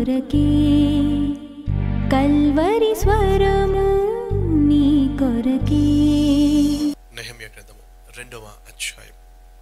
కొరకే కల్వరి స్వరము నీ కొరకే నెహమ్య గ్రంథము రెండవ అధ్యాయం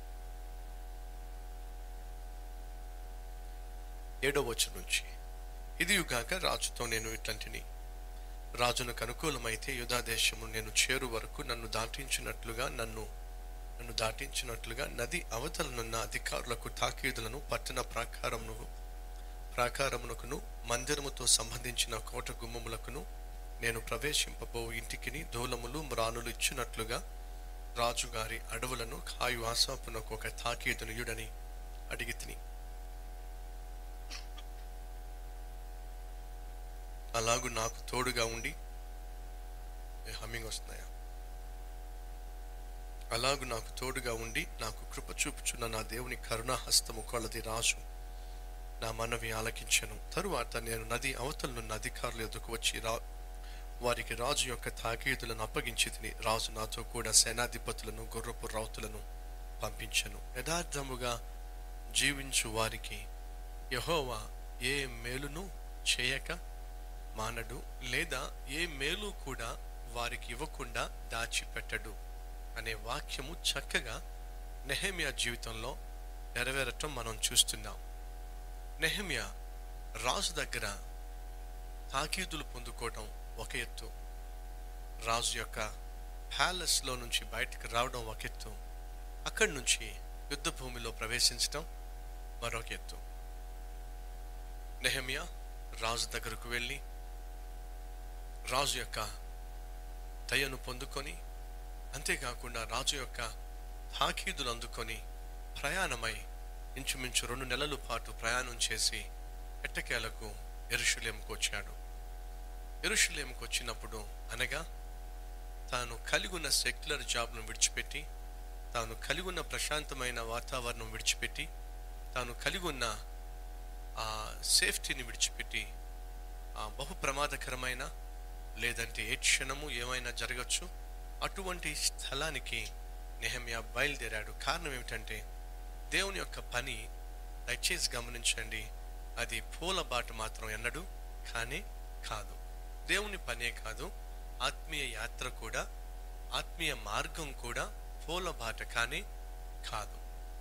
ఏడవ వచనం నుంచి ఇదియుగాక రాజుతో నేను ఇట్లాంటిని రాజునకు అనుకూలమైతే యుధా దేశము నేను చేరు వరకు నన్ను దాటించినట్లుగా నన్ను నన్ను దాటించినట్లుగా నది అవతలనున్న అధికారులకు తాకీదులను పట్టణ ప్రాకారమును ప్రాకారమునకును మందిరముతో సంబంధించిన కోట గుమ్మములకును నేను ప్రవేశింపబో ఇంటికిని దూలములు మ్రానులు ఇచ్చినట్లుగా రాజుగారి అడవులను కాయు ఆశాపునకు ఒక తాకీదునియుడని అడిగి తిని అలాగు నాకు తోడుగా ఉండి ఏ హమ్మింగ్ వస్తున్నాయా అలాగు నాకు తోడుగా ఉండి నాకు కృప చూపుచున్న నా దేవుని కరుణా హస్తము కొలది రాజు నా మనవి ఆలకించెను తరువాత నేను నది అవతలనున్న అధికారుల ఎదుకు వచ్చి రా వారికి రాజు యొక్క తాకీదులను అప్పగించి తిని రాజు నాతో కూడా సేనాధిపతులను గుర్రపు రౌతులను పంపించెను యథార్థముగా జీవించు వారికి యహోవా ఏ మేలును చేయక మానడు లేదా ఏ మేలు కూడా వారికి ఇవ్వకుండా దాచిపెట్టడు అనే వాక్యము చక్కగా నెహమియా జీవితంలో నెరవేరటం మనం చూస్తున్నాం నెహమియా రాజు దగ్గర తాకీదులు పొందుకోవడం ఒక ఎత్తు రాజు యొక్క ప్యాలెస్లో నుంచి బయటకు రావడం ఒక ఎత్తు అక్కడి నుంచి యుద్ధ భూమిలో ప్రవేశించడం మరొక ఎత్తు నెహమియా రాజు దగ్గరకు వెళ్ళి రాజు యొక్క దయను పొందుకొని అంతేకాకుండా రాజు యొక్క తాకీదులు అందుకొని ప్రయాణమై ఇంచుమించు రెండు నెలల పాటు ప్రయాణం చేసి ఎట్టకేలకు ఎరుషులేంకు వచ్చాడు ఎరుషులేంకు వచ్చినప్పుడు అనగా తాను కలిగి ఉన్న సెక్యులర్ జాబ్ను విడిచిపెట్టి తాను కలిగి ఉన్న ప్రశాంతమైన వాతావరణం విడిచిపెట్టి తాను కలిగి ఉన్న ఆ సేఫ్టీని విడిచిపెట్టి ఆ బహు ప్రమాదకరమైన లేదంటే ఏ క్షణము ఏమైనా జరగచ్చు అటువంటి స్థలానికి నెహమ్యా బయలుదేరాడు కారణం ఏమిటంటే దేవుని యొక్క పని దయచేసి గమనించండి అది పూల బాట మాత్రం ఎన్నడు కానీ కాదు దేవుని పనే కాదు ఆత్మీయ యాత్ర కూడా ఆత్మీయ మార్గం కూడా పూల బాట కానీ కాదు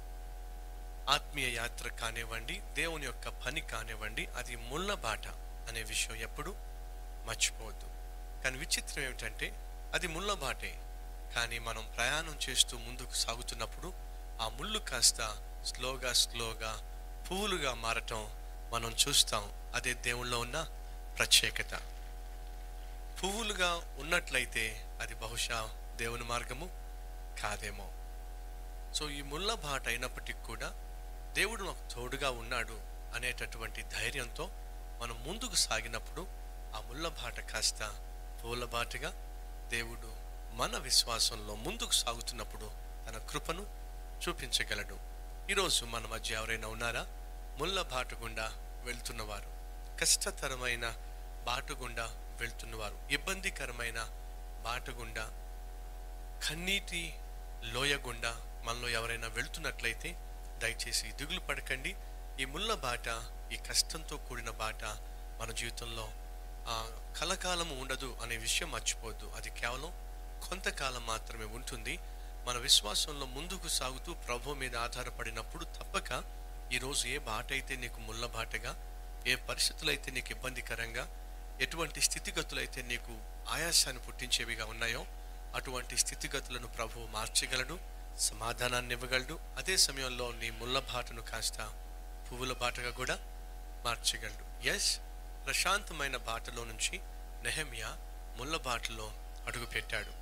ఆత్మీయ యాత్ర కానివ్వండి దేవుని యొక్క పని కానివ్వండి అది ముళ్ళ బాట అనే విషయం ఎప్పుడు మర్చిపోవద్దు కానీ విచిత్రం ఏమిటంటే అది ముళ్ళ బాటే కానీ మనం ప్రయాణం చేస్తూ ముందుకు సాగుతున్నప్పుడు ఆ ముళ్ళు కాస్త స్లోగా స్లోగా పువ్వులుగా మారటం మనం చూస్తాం అదే దేవుళ్ళో ఉన్న ప్రత్యేకత పువ్వులుగా ఉన్నట్లయితే అది బహుశా దేవుని మార్గము కాదేమో సో ఈ ముళ్ళ బాట అయినప్పటికీ కూడా దేవుడు నాకు తోడుగా ఉన్నాడు అనేటటువంటి ధైర్యంతో మనం ముందుకు సాగినప్పుడు ఆ ముళ్ళ బాట కాస్త పూల బాటగా దేవుడు మన విశ్వాసంలో ముందుకు సాగుతున్నప్పుడు తన కృపను చూపించగలడు ఈరోజు మన మధ్య ఎవరైనా ఉన్నారా ముళ్ళ బాట గుండా వెళ్తున్నవారు కష్టతరమైన బాట గుండా వెళ్తున్నవారు ఇబ్బందికరమైన బాట గుండా కన్నీటి లోయ గుండా మనలో ఎవరైనా వెళ్తున్నట్లయితే దయచేసి దిగులు పడకండి ఈ ముళ్ళ బాట ఈ కష్టంతో కూడిన బాట మన జీవితంలో ఆ, కలకాలము ఉండదు అనే విషయం మర్చిపోవద్దు అది కేవలం కొంతకాలం మాత్రమే ఉంటుంది మన విశ్వాసంలో ముందుకు సాగుతూ ప్రభు మీద ఆధారపడినప్పుడు తప్పక ఈరోజు ఏ బాట అయితే నీకు ముళ్ళ బాటగా ఏ పరిస్థితులు అయితే నీకు ఇబ్బందికరంగా ఎటువంటి స్థితిగతులైతే నీకు ఆయాసాన్ని పుట్టించేవిగా ఉన్నాయో అటువంటి స్థితిగతులను ప్రభువు మార్చగలడు సమాధానాన్ని ఇవ్వగలడు అదే సమయంలో నీ ముళ్ళ బాటను కాస్త పువ్వుల బాటగా కూడా మార్చగలడు ఎస్ ప్రశాంతమైన బాటలో నుంచి నెహమియా ముళ్ళ బాటలో అడుగుపెట్టాడు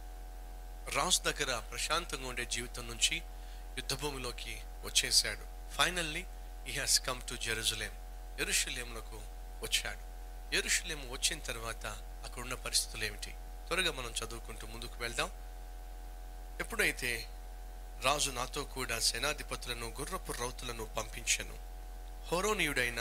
రాజు దగ్గర ప్రశాంతంగా ఉండే జీవితం నుంచి యుద్ధభూమిలోకి వచ్చేసాడు finally he has come to Jerusalem ఎరుషలేములకు వచ్చాడు ఎరుషలేం వచ్చిన తర్వాత అక్కడ ఉన్న పరిస్థితులు ఏమిటి త్వరగా మనం చదువుకుంటూ ముందుకు వెళ్దాం ఎప్పుడైతే రాజు నాతో కూడా సేనాధిపతులను గుర్రపు రౌతులను పంపించను హోరోనీయుడైన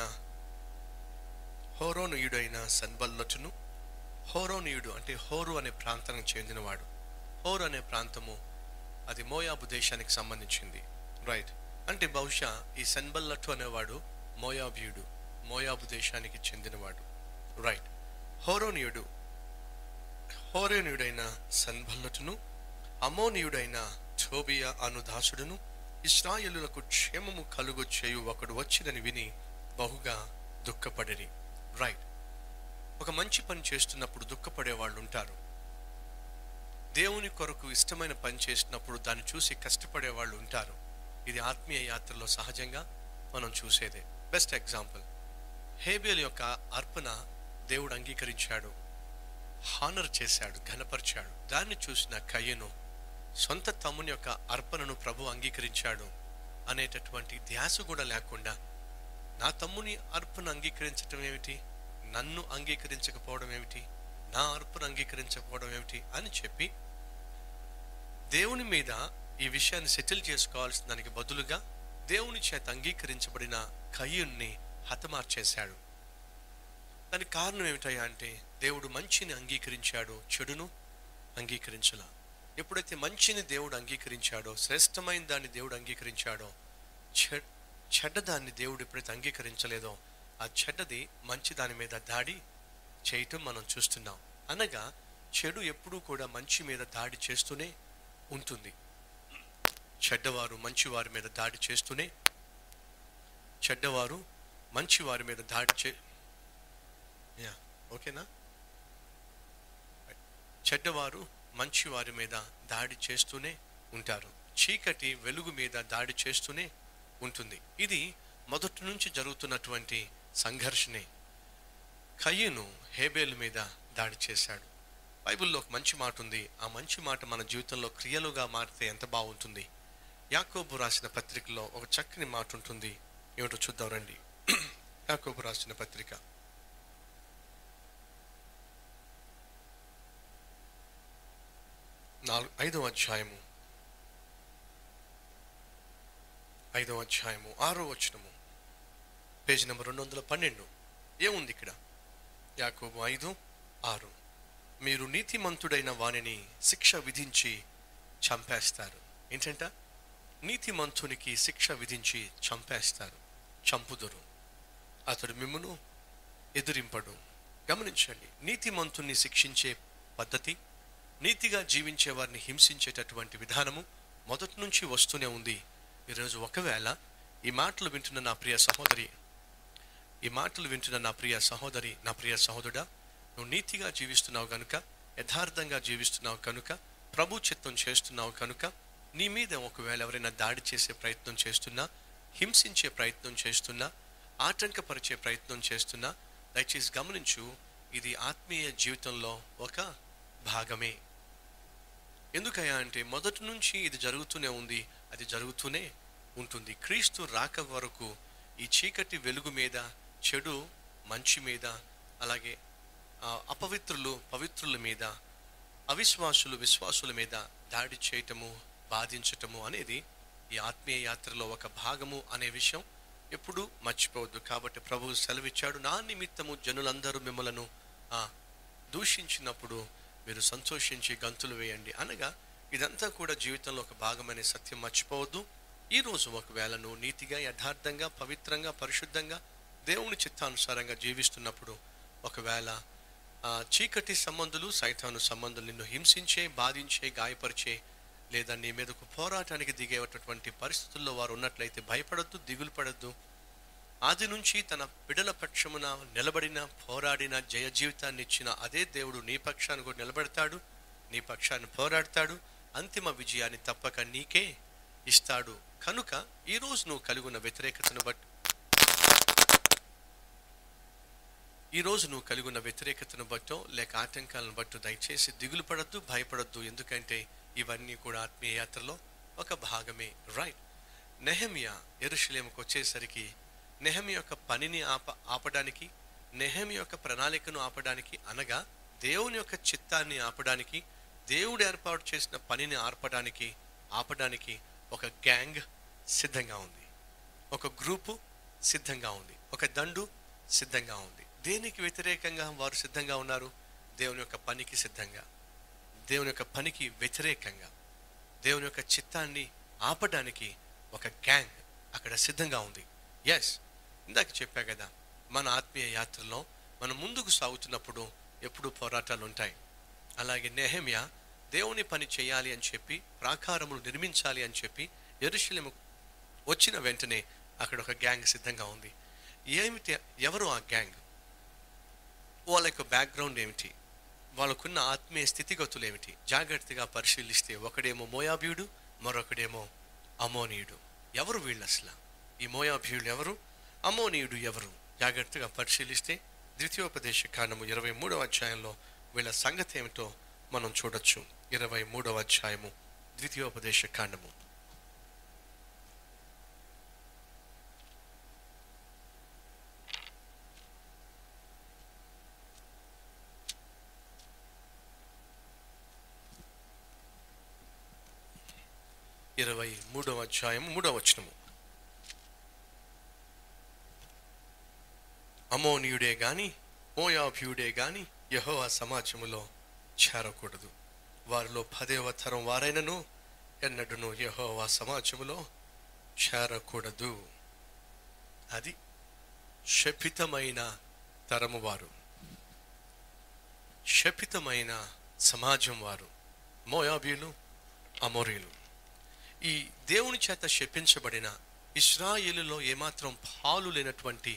హోరోనీయుడైన సన్బల్లటును హోరోనీయుడు అంటే హోరు అనే ప్రాంతానికి చెందినవాడు హోరు అనే ప్రాంతము అది మోయాబు దేశానికి సంబంధించింది రైట్ అంటే బహుశా ఈ సన్బల్లటు అనేవాడు మోయాబీయుడు మోయాబు దేశానికి చెందినవాడు రైట్ హోరోనియుడు హోరోనియుడైన సన్బల్లటును అమోనియుడైన టోబియా అను దాసుడును ఇస్రాయేలులకు క్షేమము కలుగు చేయు ఒకడు వచ్చినని విని బహుగా దుఃఖపడిరి రైట్ ఒక మంచి పని చేస్తున్నప్పుడు దుఃఖపడే వాళ్ళు ఉంటారు దేవుని కొరకు ఇష్టమైన పని చేసినప్పుడు దాన్ని చూసి కష్టపడే వాళ్ళు ఉంటారు ఇది ఆత్మీయ యాత్రలో సహజంగా మనం చూసేదే బెస్ట్ ఎగ్జాంపుల్ హేబేల్ యొక్క అర్పణ దేవుడు అంగీకరించాడు హానర్ చేశాడు ఘనపరిచాడు దాన్ని చూసిన కయ్యను సొంత తమ్ముని యొక్క అర్పణను ప్రభు అంగీకరించాడు అనేటటువంటి ధ్యాస కూడా లేకుండా నా తమ్ముని అర్పణ అంగీకరించటం ఏమిటి నన్ను అంగీకరించకపోవడం ఏమిటి నా అర్పణ అంగీకరించకపోవడం ఏమిటి అని చెప్పి దేవుని మీద ఈ విషయాన్ని సెటిల్ చేసుకోవాల్సిన దానికి బదులుగా దేవుని చేత అంగీకరించబడిన కయ్యుణ్ణి హతమార్చేశాడు దానికి కారణం ఏమిటయ్యా అంటే దేవుడు మంచిని అంగీకరించాడు చెడును అంగీకరించలా ఎప్పుడైతే మంచిని దేవుడు అంగీకరించాడో శ్రేష్టమైన దాన్ని దేవుడు అంగీకరించాడో చె చెడ్డదాన్ని దేవుడు ఎప్పుడైతే అంగీకరించలేదో ఆ చెడ్డది మంచి దాని మీద దాడి చేయటం మనం చూస్తున్నాం అనగా చెడు ఎప్పుడూ కూడా మంచి మీద దాడి చేస్తూనే ఉంటుంది చెడ్డవారు మంచివారి మీద దాడి చేస్తూనే చెడ్డవారు మంచివారి మీద దాడి చే యా ఓకేనా చెడ్డవారు మంచివారి మీద దాడి చేస్తూనే ఉంటారు చీకటి వెలుగు మీద దాడి చేస్తూనే ఉంటుంది ఇది మొదటి నుంచి జరుగుతున్నటువంటి సంఘర్షణే కయ్యను హేబేలు మీద దాడి చేశాడు బైబిల్లో ఒక మంచి మాట ఉంది ఆ మంచి మాట మన జీవితంలో క్రియలుగా మారితే ఎంత బాగుంటుంది యాకోబు రాసిన పత్రికలో ఒక చక్కని మాట ఉంటుంది ఏమిటో చూద్దాం రండి యాకోబు రాసిన పత్రిక నాలుగు ఐదవ అధ్యాయము ఐదవ అధ్యాయము ఆరో వచనము పేజీ నెంబర్ రెండు వందల పన్నెండు ఏముంది ఇక్కడ యాకోబు ఐదు ఆరు మీరు నీతిమంతుడైన వానిని శిక్ష విధించి చంపేస్తారు ఏంటంట నీతిమంతునికి శిక్ష విధించి చంపేస్తారు చంపుదురు అతడు మిమ్మును ఎదురింపడు గమనించండి నీతిమంతుణ్ణి శిక్షించే పద్ధతి నీతిగా జీవించే వారిని హింసించేటటువంటి విధానము మొదటి నుంచి వస్తూనే ఉంది ఈరోజు ఒకవేళ ఈ మాటలు వింటున్న నా ప్రియ సహోదరి ఈ మాటలు వింటున్న నా ప్రియ సహోదరి నా ప్రియ సహోదరుడా నువ్వు నీతిగా జీవిస్తున్నావు కనుక యథార్థంగా జీవిస్తున్నావు కనుక ప్రభు చిత్తం చేస్తున్నావు కనుక నీ మీద ఒకవేళ ఎవరైనా దాడి చేసే ప్రయత్నం చేస్తున్నా హింసించే ప్రయత్నం చేస్తున్నా ఆటంకపరిచే ప్రయత్నం చేస్తున్నా దయచేసి గమనించు ఇది ఆత్మీయ జీవితంలో ఒక భాగమే ఎందుకయ్యా అంటే మొదటి నుంచి ఇది జరుగుతూనే ఉంది అది జరుగుతూనే ఉంటుంది క్రీస్తు రాక వరకు ఈ చీకటి వెలుగు మీద చెడు మంచి మీద అలాగే ఆ, అపవిత్రులు పవిత్రుల మీద అవిశ్వాసులు విశ్వాసుల మీద దాడి చేయటము బాధించటము అనేది ఈ ఆత్మీయ యాత్రలో ఒక భాగము అనే విషయం ఎప్పుడూ మర్చిపోవద్దు కాబట్టి ప్రభువు సెలవిచ్చాడు నా నిమిత్తము జనులందరూ మిమ్మలను ఆ, దూషించినప్పుడు మీరు సంతోషించి గంతులు వేయండి అనగా ఇదంతా కూడా జీవితంలో ఒక భాగమనే సత్యం మర్చిపోవద్దు ఈ రోజు ఒకవేళ నువ్వు నీతిగా యథార్థంగా పవిత్రంగా పరిశుద్ధంగా దేవుని చిత్తానుసారంగా జీవిస్తున్నప్పుడు ఒకవేళ ఆ, చీకటి సంబంధులు సైతాను సంబంధులు నిన్ను హింసించే బాధించే గాయపరిచే లేదా నీ మీదకు పోరాటానికి దిగేటటువంటి పరిస్థితుల్లో వారు ఉన్నట్లయితే భయపడద్దు దిగులు పడద్దు ఆది నుంచి తన బిడల పక్షమున నిలబడిన పోరాడిన జయ జీవితాన్ని ఇచ్చిన అదే దేవుడు నీ పక్షాన్ని కూడా నిలబెడతాడు నీ పక్షాన్ని పోరాడతాడు అంతిమ విజయాన్ని తప్పక నీకే ఇస్తాడు కనుక ఈరోజు నువ్వు కలిగిన వ్యతిరేకతను బట్టి ఈ రోజు నువ్వు కలిగి ఉన్న వ్యతిరేకతను బట్టో లేక ఆటంకాలను బట్టో దయచేసి దిగులు పడద్దు భయపడద్దు ఎందుకంటే ఇవన్నీ కూడా ఆత్మీయ యాత్రలో ఒక భాగమే రైట్ నెహమియా ఎరుషలేముకు వచ్చేసరికి నెహమి యొక్క పనిని ఆప ఆపడానికి నెహమి యొక్క ప్రణాళికను ఆపడానికి అనగా దేవుని యొక్క చిత్తాన్ని ఆపడానికి దేవుడు ఏర్పాటు చేసిన పనిని ఆర్పడానికి ఆపడానికి ఒక గ్యాంగ్ సిద్ధంగా ఉంది ఒక గ్రూపు సిద్ధంగా ఉంది ఒక దండు సిద్ధంగా ఉంది దేనికి వ్యతిరేకంగా వారు సిద్ధంగా ఉన్నారు దేవుని యొక్క పనికి సిద్ధంగా దేవుని యొక్క పనికి వ్యతిరేకంగా దేవుని యొక్క చిత్తాన్ని ఆపడానికి ఒక గ్యాంగ్ అక్కడ సిద్ధంగా ఉంది ఎస్ ఇందాక చెప్పా కదా మన ఆత్మీయ యాత్రలో మనం ముందుకు సాగుతున్నప్పుడు ఎప్పుడూ పోరాటాలు ఉంటాయి అలాగే నెహమ్య దేవుని పని చేయాలి అని చెప్పి ప్రాకారములు నిర్మించాలి అని చెప్పి ఎరుశలేము వచ్చిన వెంటనే అక్కడ ఒక గ్యాంగ్ సిద్ధంగా ఉంది ఏమిటి ఎవరు ఆ గ్యాంగ్ వాళ్ళ యొక్క బ్యాక్గ్రౌండ్ ఏమిటి వాళ్ళకున్న ఆత్మీయ స్థితిగతులు ఏమిటి జాగ్రత్తగా పరిశీలిస్తే ఒకడేమో మోయాబీయుడు మరొకడేమో అమోనీయుడు ఎవరు వీళ్ళు అసలు ఈ మోయాబీయుడు ఎవరు అమోనీయుడు ఎవరు జాగ్రత్తగా పరిశీలిస్తే ద్వితీయోపదేశ కాండము ఇరవై మూడవ అధ్యాయంలో వీళ్ళ సంగతి ఏమిటో మనం చూడొచ్చు ఇరవై మూడవ అధ్యాయము ద్వితీయోపదేశ కాండము ఇరవై మూడవ అధ్యాయము మూడవ వచనము అమోనియుడే గాని మోయాభ్యుడే గాని యెహోవా సమాజములో చేరకూడదు వారిలో పదేవ తరం వారైనను ఎన్నడూను యెహోవా సమాజములో చేరకూడదు అది శపితమైన తరము వారు శపితమైన సమాజం వారు మోయాబీలు అమోరీలు ఈ దేవుని చేత శపించబడిన ఇస్రాయేలులో ఏమాత్రం పాలు లేనటువంటి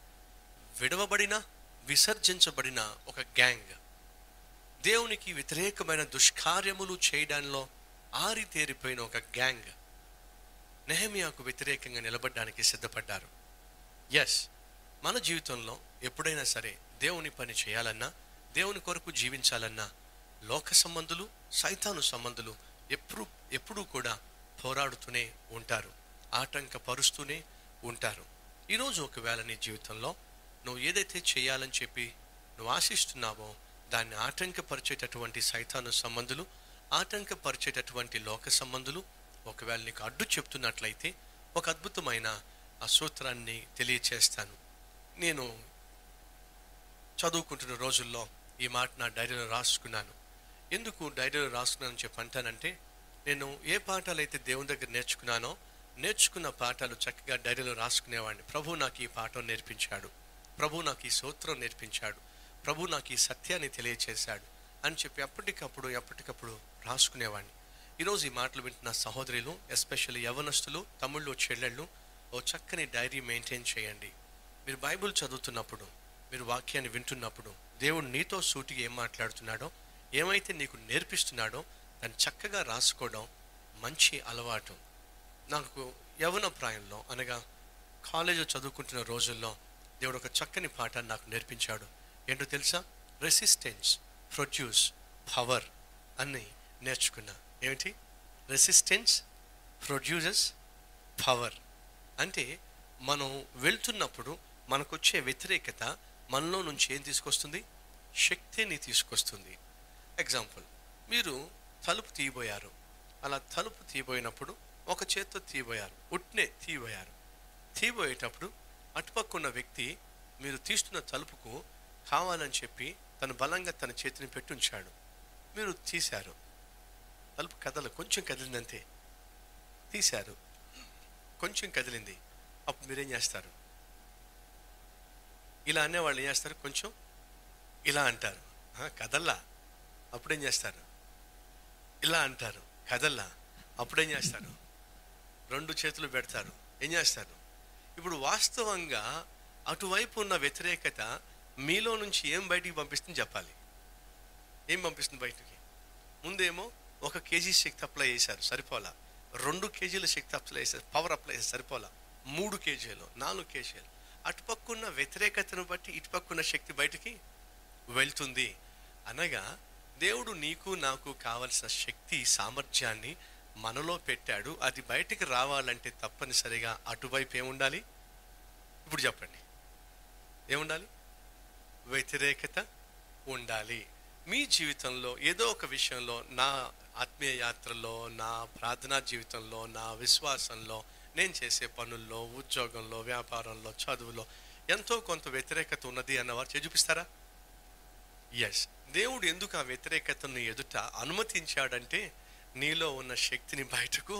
విడవబడిన విసర్జించబడిన ఒక గ్యాంగ్ దేవునికి వ్యతిరేకమైన దుష్కార్యములు చేయడంలో ఆరితేరిపోయిన ఒక గ్యాంగ్ నెహమియాకు వ్యతిరేకంగా నిలబడడానికి సిద్ధపడ్డారు ఎస్ మన జీవితంలో ఎప్పుడైనా సరే దేవుని పని చేయాలన్నా దేవుని కొరకు జీవించాలన్నా లోక సంబంధులు సైతాను సంబంధులు ఎప్పుడు ఎప్పుడూ కూడా పోరాడుతూనే ఉంటారు ఆటంకపరుస్తూనే ఉంటారు ఈరోజు ఒకవేళ నీ జీవితంలో నువ్వు ఏదైతే చేయాలని చెప్పి నువ్వు ఆశిస్తున్నావో దాన్ని ఆటంకపరిచేటటువంటి సైతాను సంబంధులు ఆటంకపరిచేటటువంటి లోక సంబంధులు ఒకవేళ నీకు అడ్డు చెప్తున్నట్లయితే ఒక అద్భుతమైన ఆ సూత్రాన్ని తెలియచేస్తాను నేను చదువుకుంటున్న రోజుల్లో ఈ మాట నా డైరీలో రాసుకున్నాను ఎందుకు డైరీలో రాసుకున్నానని చెప్పి అంటానంటే నేను ఏ పాఠాలు అయితే దేవుని దగ్గర నేర్చుకున్నానో నేర్చుకున్న పాఠాలు చక్కగా డైరీలో రాసుకునేవాడిని ప్రభు నాకు ఈ పాఠం నేర్పించాడు ప్రభు నాకు ఈ సూత్రం నేర్పించాడు ప్రభు నాకు ఈ సత్యాన్ని తెలియచేశాడు అని చెప్పి అప్పటికప్పుడు ఎప్పటికప్పుడు రాసుకునేవాడిని ఈరోజు ఈ మాటలు వింటున్న సహోదరులు ఎస్పెషల్లీ యవనస్తులు తమ్ముళ్ళు చెల్లెళ్ళు ఓ చక్కని డైరీ మెయింటైన్ చేయండి మీరు బైబిల్ చదువుతున్నప్పుడు మీరు వాక్యాన్ని వింటున్నప్పుడు దేవుడు నీతో సూటిగా ఏం మాట్లాడుతున్నాడో ఏమైతే నీకు నేర్పిస్తున్నాడో దాన్ని చక్కగా రాసుకోవడం మంచి అలవాటు నాకు యవన ప్రాయంలో అనగా కాలేజీలో చదువుకుంటున్న రోజుల్లో దేవుడు ఒక చక్కని పాఠాన్ని నాకు నేర్పించాడు ఏంటో తెలుసా రెసిస్టెన్స్ ప్రొడ్యూస్ పవర్ అని నేర్చుకున్నా ఏమిటి రెసిస్టెన్స్ ప్రొడ్యూసెస్ పవర్ అంటే మనం వెళ్తున్నప్పుడు మనకొచ్చే వ్యతిరేకత మనలో నుంచి ఏం తీసుకొస్తుంది శక్తిని తీసుకొస్తుంది ఎగ్జాంపుల్ మీరు తలుపు తీయబోయారు అలా తలుపు తీయబోయినప్పుడు ఒక చేత్తో తీయబోయారు ఉట్నే తీయబోయారు తీయబోయేటప్పుడు అటుపక్కున్న వ్యక్తి మీరు తీస్తున్న తలుపుకు కావాలని చెప్పి తను బలంగా తన చేతిని పెట్టి ఉంచాడు మీరు తీశారు తలుపు కదల కొంచెం కదిలిందంతే తీశారు కొంచెం కదిలింది అప్పుడు మీరేం చేస్తారు ఇలా అనేవాళ్ళు ఏం చేస్తారు కొంచెం ఇలా అంటారు "ఆ, కదల్లా అప్పుడేం చేస్తారు ఇలా అంటారు కదల్లా అప్పుడేం చేస్తారు రెండు చేతులు పెడతారు ఏం చేస్తారు ఇప్పుడు వాస్తవంగా అటువైపు ఉన్న వ్యతిరేకత మీలో నుంచి ఏం బయటికి పంపిస్తుంది చెప్పాలి ఏం పంపిస్తుంది బయటికి ముందేమో ఒక కేజీ శక్తి అప్లై చేశారు సరిపోలా రెండు కేజీల శక్తి అప్లై చేశారు పవర్ అప్లై చేశారు సరిపోలా మూడు కేజీలు నాలుగు కేజీలు అటుపక్కున్న వ్యతిరేకతను బట్టి ఇటుపక్కున్న శక్తి బయటికి వెళ్తుంది అనగా దేవుడు నీకు నాకు కావలసిన శక్తి సామర్థ్యాన్ని మనలో పెట్టాడు అది బయటికి రావాలంటే తప్పనిసరిగా అటువైపు ఏముండాలి ఇప్పుడు చెప్పండి ఏముండాలి వ్యతిరేకత ఉండాలి మీ జీవితంలో ఏదో ఒక విషయంలో నా ఆత్మీయ యాత్రలో నా ప్రార్థనా జీవితంలో నా విశ్వాసంలో నేను చేసే పనుల్లో ఉద్యోగంలో వ్యాపారంలో చదువులో ఎంతో కొంత వ్యతిరేకత ఉన్నది అన్నవారు చేయి చూపిస్తారా ఎస్ దేవుడు ఎందుకు ఆ వ్యతిరేకతను ఎదుట అనుమతించాడంటే నీలో ఉన్న శక్తిని బయటకు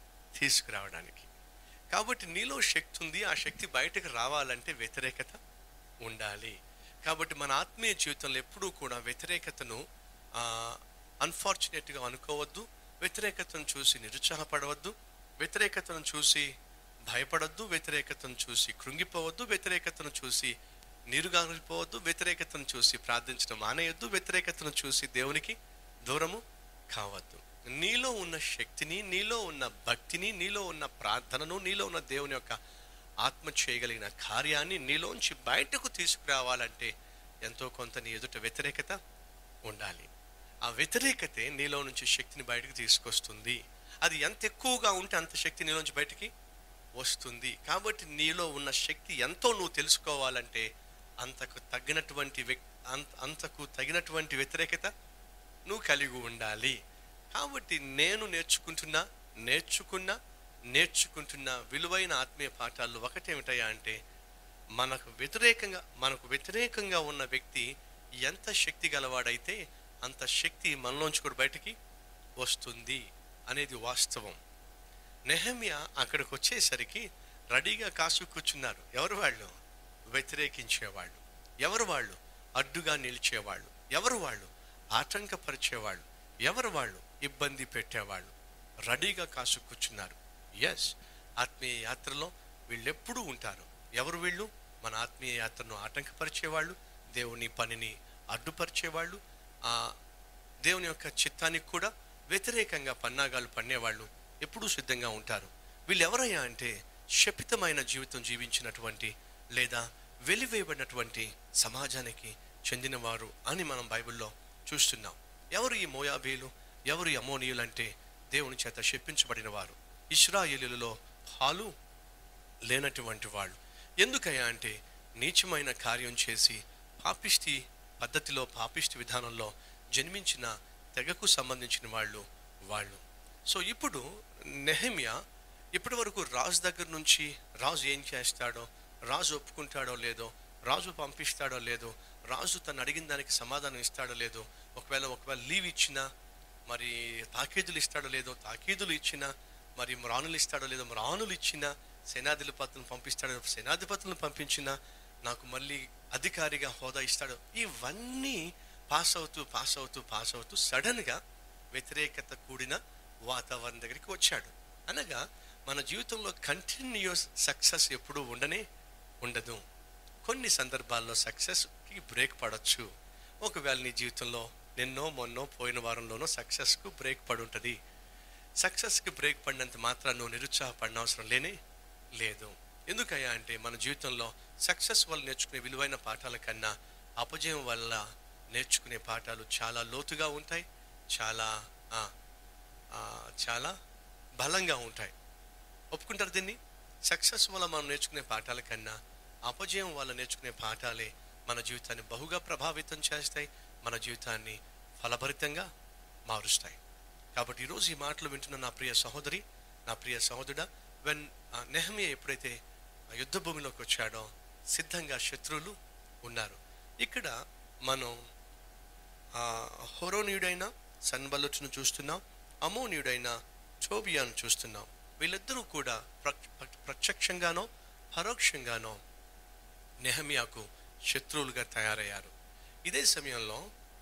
తీసుకురావడానికి కాబట్టి నీలో శక్తి ఉంది ఆ శక్తి బయటకు రావాలంటే వ్యతిరేకత ఉండాలి కాబట్టి మన ఆత్మీయ జీవితంలో ఎప్పుడూ కూడా వ్యతిరేకతను అన్ఫార్చునేట్గా అనుకోవద్దు వ్యతిరేకతను చూసి నిరుత్సాహపడవద్దు వ్యతిరేకతను చూసి భయపడద్దు వ్యతిరేకతను చూసి కృంగిపోవద్దు వ్యతిరేకతను చూసి నీరుగారిపోవద్దు వ్యతిరేకతను చూసి ప్రార్థించడం మానేయొద్దు వ్యతిరేకతను చూసి దేవునికి దూరము కావద్దు నీలో ఉన్న శక్తిని నీలో ఉన్న భక్తిని నీలో ఉన్న ప్రార్థనను నీలో ఉన్న దేవుని యొక్క ఆత్మ చేయగలిగిన కార్యాన్ని నీలోంచి బయటకు తీసుకురావాలంటే ఎంతో కొంత నీ ఎదుట వ్యతిరేకత ఉండాలి ఆ వ్యతిరేకతే నీలో నుంచి శక్తిని బయటకు తీసుకొస్తుంది అది ఎంత ఎక్కువగా ఉంటే అంత శక్తి నీలోంచి బయటికి వస్తుంది కాబట్టి నీలో ఉన్న శక్తి ఎంతో నువ్వు తెలుసుకోవాలంటే అంతకు తగినటువంటి వ్యక్ అంత అంతకు తగినటువంటి వ్యతిరేకత నువ్వు కలిగి ఉండాలి కాబట్టి నేను నేర్చుకుంటున్నా నేర్చుకున్నా నేర్చుకుంటున్న విలువైన ఆత్మీయ పాఠాలు ఒకటేమిటయా అంటే మనకు వ్యతిరేకంగా మనకు వ్యతిరేకంగా ఉన్న వ్యక్తి ఎంత శక్తి గలవాడైతే అంత శక్తి మనలోంచి కూడా బయటికి వస్తుంది అనేది వాస్తవం నెహమ్య అక్కడికి వచ్చేసరికి రెడీగా కాసు కూర్చున్నారు ఎవరు వాళ్ళు వ్యతిరేకించేవాళ్ళు ఎవరు వాళ్ళు అడ్డుగా నిలిచేవాళ్ళు ఎవరు వాళ్ళు ఆటంకపరిచేవాళ్ళు ఎవరు వాళ్ళు ఇబ్బంది పెట్టేవాళ్ళు రెడీగా కాసు కూర్చున్నారు ఎస్ ఆత్మీయ యాత్రలో వీళ్ళెప్పుడూ ఉంటారు ఎవరు వీళ్ళు మన ఆత్మీయ యాత్రను ఆటంకపరిచేవాళ్ళు దేవుని పనిని అడ్డుపరిచేవాళ్ళు ఆ దేవుని యొక్క చిత్తానికి కూడా వ్యతిరేకంగా పన్నాగాలు పన్నేవాళ్ళు ఎప్పుడూ సిద్ధంగా ఉంటారు వీళ్ళు ఎవరయ్యా అంటే శపితమైన జీవితం జీవించినటువంటి లేదా వెలివేయబడినటువంటి సమాజానికి చెందినవారు అని మనం బైబిల్లో చూస్తున్నాం ఎవరు ఈ మోయాబీలు ఎవరు ఈ అమోనీయులు అంటే దేవుని చేత శపించబడిన వారు ఇస్రాయేలులలో హాలు లేనటువంటి వాళ్ళు ఎందుకయ్యా అంటే నీచమైన కార్యం చేసి పాపిష్టి పద్ధతిలో పాపిష్టి విధానంలో జన్మించిన తెగకు సంబంధించిన వాళ్ళు వాళ్ళు సో ఇప్పుడు నెహమ్య ఇప్పటి వరకు రాజు దగ్గర నుంచి రాజు ఏం చేస్తాడో రాజు ఒప్పుకుంటాడో లేదో రాజు పంపిస్తాడో లేదో రాజు తను అడిగిన దానికి సమాధానం ఇస్తాడో లేదో ఒకవేళ ఒకవేళ లీవ్ ఇచ్చినా మరి తాకీదులు ఇస్తాడో లేదో తాకీదులు ఇచ్చినా మరి మ్రానులు ఇస్తాడో లేదో మ్రానులు ఇచ్చినా సేనాధిపతులను పంపిస్తాడో సేనాధిపతులను పంపించినా నాకు మళ్ళీ అధికారిగా హోదా ఇస్తాడు ఇవన్నీ పాస్ అవుతూ పాస్ అవుతూ పాస్ అవుతూ సడన్గా వ్యతిరేకత కూడిన వాతావరణం దగ్గరికి వచ్చాడు అనగా మన జీవితంలో కంటిన్యూస్ సక్సెస్ ఎప్పుడూ ఉండనే ఉండదు కొన్ని సందర్భాల్లో సక్సెస్కి బ్రేక్ పడవచ్చు ఒకవేళ నీ జీవితంలో నిన్నో మొన్నో పోయిన వారంలోనో సక్సెస్కు బ్రేక్ పడి ఉంటుంది సక్సెస్కి బ్రేక్ పడినంత మాత్రం నువ్వు నిరుత్సాహపడిన అవసరం లేనే లేదు ఎందుకయ్యా అంటే మన జీవితంలో సక్సెస్ వల్ల నేర్చుకునే విలువైన పాఠాల కన్నా అపజయం వల్ల నేర్చుకునే పాఠాలు చాలా లోతుగా ఉంటాయి చాలా ఆ, ఆ, చాలా బలంగా ఉంటాయి ఒప్పుకుంటారు దీన్ని సక్సెస్ వల్ల మనం నేర్చుకునే పాఠాల కన్నా అపజయం వల్ల నేర్చుకునే పాఠాలే మన జీవితాన్ని బహుగా ప్రభావితం చేస్తాయి మన జీవితాన్ని ఫలభరితంగా మారుస్తాయి కాబట్టి ఈరోజు ఈ మాటలు వింటున్న నా ప్రియ సహోదరి నా ప్రియ సహోదరుడా వెన్ నెహమియా ఎప్పుడైతే ఆ యుద్ధ భూమిలోకి వచ్చాడో సిద్ధంగా శత్రువులు ఉన్నారు ఇక్కడ మనం ఆ, హోరోనీయుడైన సన్బలుచును చూస్తున్నాం అమోనీయుడైన చోబియాను చూస్తున్నాం వీళ్ళిద్దరూ కూడా ప్ర- ప్ర- ప్రత్యక్షంగానో పరోక్షంగానో నెహమియాకు శత్రువులుగా తయారయ్యారు ఇదే సమయంలో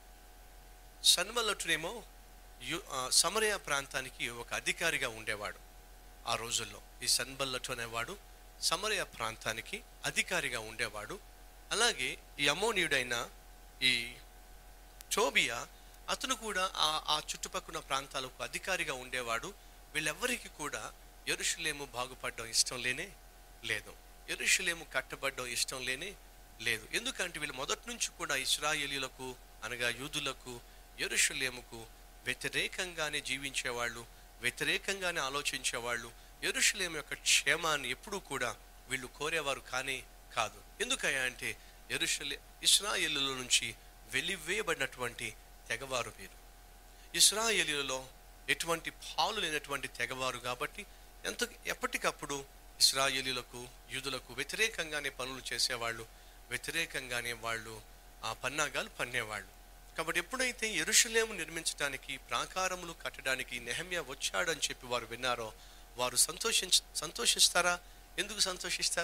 సన్మలటునేమో యు ఆ, సమరయ ప్రాంతానికి ఒక అధికారిగా ఉండేవాడు ఆ రోజుల్లో ఈ సన్బల్లటు అనేవాడు సమరయ ప్రాంతానికి అధికారిగా ఉండేవాడు అలాగే ఈ అమోనీయుడైన ఈ చోబియా అతను కూడా ఆ ఆ చుట్టుపక్కల ప్రాంతాలకు అధికారిగా ఉండేవాడు వీళ్ళెవ్వరికి కూడా ఎరుషులేము బాగుపడడం ఇష్టం లేనే లేదు ఎరుషులేము కట్టబడడం ఇష్టం లేనే లేదు ఎందుకంటే వీళ్ళు మొదటి నుంచి కూడా ఇస్రాయేలీలకు అనగా యూదులకు ఎరుషులేముకు వ్యతిరేకంగానే జీవించేవాళ్ళు వ్యతిరేకంగానే ఆలోచించేవాళ్ళు ఎరుషులేము యొక్క క్షేమాన్ని ఎప్పుడూ కూడా వీళ్ళు కోరేవారు కానీ కాదు ఎందుకయ్యా అంటే ఎరుషులే ఇస్రాయేలుల నుంచి వెలివేయబడినటువంటి తెగవారు వీరు ఇస్రాయేలీలలో ఎటువంటి పాలు లేనటువంటి తెగవారు కాబట్టి ఎంత ఎప్పటికప్పుడు ఇస్రాయేలీలకు యూదులకు వ్యతిరేకంగానే పనులు చేసేవాళ్ళు వ్యతిరేకంగానే వాళ్ళు ఆ పన్నాగాలు పన్నేవాళ్ళు కాబట్టి ఎప్పుడైతే ఎరుషులేము నిర్మించడానికి ప్రాకారములు కట్టడానికి నెహమ్య వచ్చాడని చెప్పి వారు విన్నారో వారు సంతోషించ సంతోషిస్తారా ఎందుకు సంతోషిస్తారు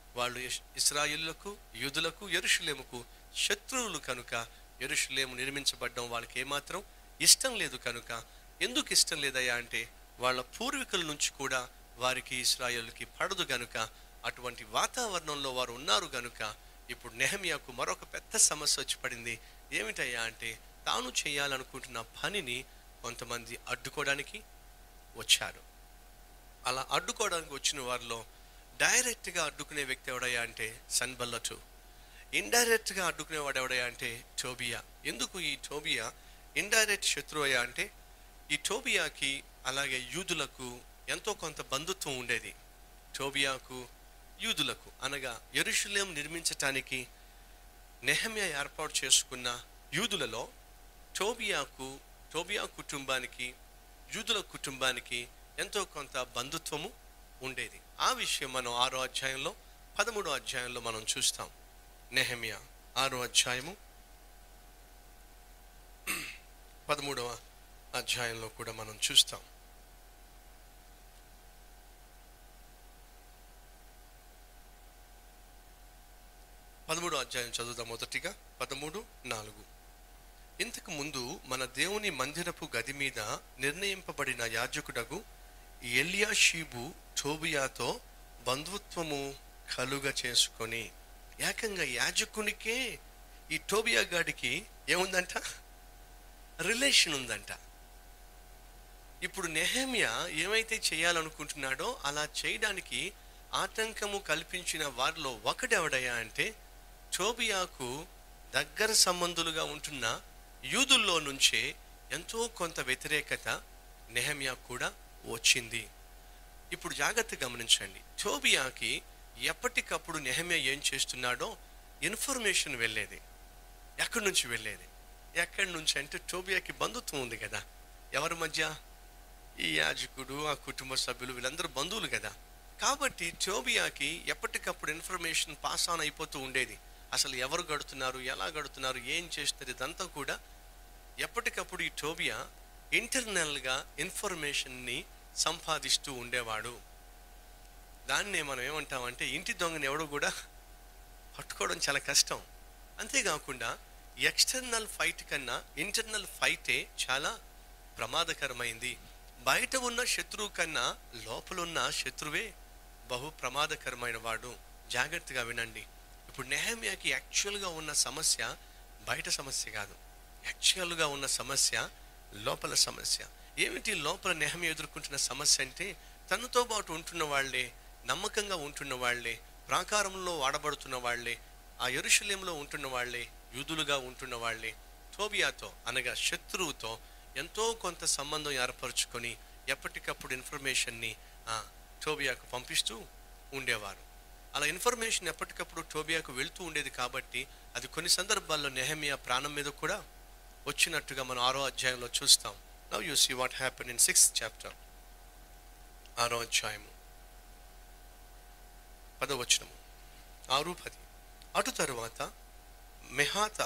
వాళ్ళు ఇస్- ఇస్రాయిలులకు యూదులకు ఎరుషులేముకు శత్రువులు కనుక ఎరుషులేము నిర్మించబడ్డం వాళ్ళకి ఏమాత్రం ఇష్టం లేదు కనుక ఎందుకు ఇష్టం లేదయ్యా అంటే వాళ్ళ పూర్వీకుల నుంచి కూడా వారికి ఇస్రాయేల్కి పడదు గనుక అటువంటి వాతావరణంలో వారు ఉన్నారు గనుక ఇప్పుడు నెహమియాకు మరొక పెద్ద సమస్య వచ్చి పడింది ఏమిటయ్యా అంటే తాను చేయాలనుకుంటున్న పనిని కొంతమంది అడ్డుకోవడానికి వచ్చారు అలా అడ్డుకోవడానికి వచ్చిన వారిలో డైరెక్ట్గా అడ్డుకునే వ్యక్తి ఎవడయ్యా అంటే సన్బల్లటు ఇండైరెక్ట్గా అడ్డుకునేవాడు ఎవడయ్యా అంటే టోబియా ఎందుకు ఈ టోబియా ఇండైరెక్ట్ శత్రువు అయ్యా అంటే ఈ టోబియాకి అలాగే యూదులకు ఎంతో కొంత బంధుత్వం ఉండేది టోబియాకు యూదులకు అనగా ఎరుషులేం నిర్మించటానికి నెహమ్య ఏర్పాటు చేసుకున్న యూదులలో టోబియాకు టోబియా కుటుంబానికి యూదుల కుటుంబానికి ఎంతో కొంత బంధుత్వము ఉండేది ఆ విషయం మనం ఆరో అధ్యాయంలో పదమూడో అధ్యాయంలో మనం చూస్తాం నెహమియా ఆరో అధ్యాయము పదమూడవ అధ్యాయంలో కూడా మనం చూస్తాం పదమూడో అధ్యాయం చదువుదాం మొదటిగా పదమూడు నాలుగు ఇంతకు ముందు మన దేవుని మందిరపు గది మీద నిర్ణయింపబడిన యాజకుడగు ఎలియాషీబు టోబియాతో బంధుత్వము కలుగ చేసుకొని ఏకంగా యాజకునికే ఈ టోబియా గాడికి ఏముందంట రిలేషన్ ఉందంట ఇప్పుడు నెహమియా ఏమైతే చేయాలనుకుంటున్నాడో అలా చేయడానికి ఆటంకము కల్పించిన వారిలో ఒకడెవడయ్యా అంటే టోబియాకు దగ్గర సంబంధులుగా ఉంటున్న యూదుల్లో నుంచే ఎంతో కొంత వ్యతిరేకత నెహమియా కూడా వచ్చింది ఇప్పుడు జాగ్రత్త గమనించండి టోబియాకి ఎప్పటికప్పుడు నెహమియా ఏం చేస్తున్నాడో ఇన్ఫర్మేషన్ వెళ్ళేది ఎక్కడి నుంచి వెళ్ళేది ఎక్కడి నుంచి అంటే టోబియాకి బంధుత్వం ఉంది కదా ఎవరి మధ్య ఈ యాజకుడు ఆ కుటుంబ సభ్యులు వీళ్ళందరూ బంధువులు కదా కాబట్టి టోబియాకి ఎప్పటికప్పుడు ఇన్ఫర్మేషన్ పాస్ ఆన్ అయిపోతూ ఉండేది అసలు ఎవరు గడుతున్నారు ఎలా గడుతున్నారు ఏం చేస్తున్నారు ఇదంతా కూడా ఎప్పటికప్పుడు ఈ టోబియా ఇంటర్నల్గా ఇన్ఫర్మేషన్ని సంపాదిస్తూ ఉండేవాడు దాన్నే మనం ఏమంటామంటే ఇంటి దొంగని ఎవడు కూడా పట్టుకోవడం చాలా కష్టం అంతేకాకుండా ఎక్స్టర్నల్ ఫైట్ కన్నా ఇంటర్నల్ ఫైటే చాలా ప్రమాదకరమైంది బయట ఉన్న శత్రువు కన్నా లోపల ఉన్న శత్రువే బహు ప్రమాదకరమైన వాడు జాగ్రత్తగా వినండి ఇప్పుడు నెహమియాకి యాక్చువల్గా ఉన్న సమస్య బయట సమస్య కాదు యాక్చువల్గా ఉన్న సమస్య లోపల సమస్య ఏమిటి లోపల నెహమి ఎదుర్కొంటున్న సమస్య అంటే తనతో పాటు ఉంటున్న వాళ్ళే నమ్మకంగా ఉంటున్న వాళ్ళే ప్రాకారంలో వాడబడుతున్న వాళ్ళే ఆ ఎరుషలేంలో ఉంటున్న వాళ్ళే యూదులుగా ఉంటున్న వాళ్ళే టోబియాతో అనగా శత్రువుతో ఎంతో కొంత సంబంధం ఏర్పరచుకొని ఎప్పటికప్పుడు ఇన్ఫర్మేషన్ని ఆ, టోబియాకు పంపిస్తూ ఉండేవారు అలా ఇన్ఫర్మేషన్ ఎప్పటికప్పుడు టోబియాకు వెళ్తూ ఉండేది కాబట్టి అది కొన్ని సందర్భాల్లో నెహమియా ప్రాణం మీద కూడా వచ్చినట్టుగా మనం ఆరో అధ్యాయంలో చూస్తాం now you see what happen in sixth chapter ఆరో అధ్యాయము పదవచనము ఆరు పది అటు తరువాత మెహాత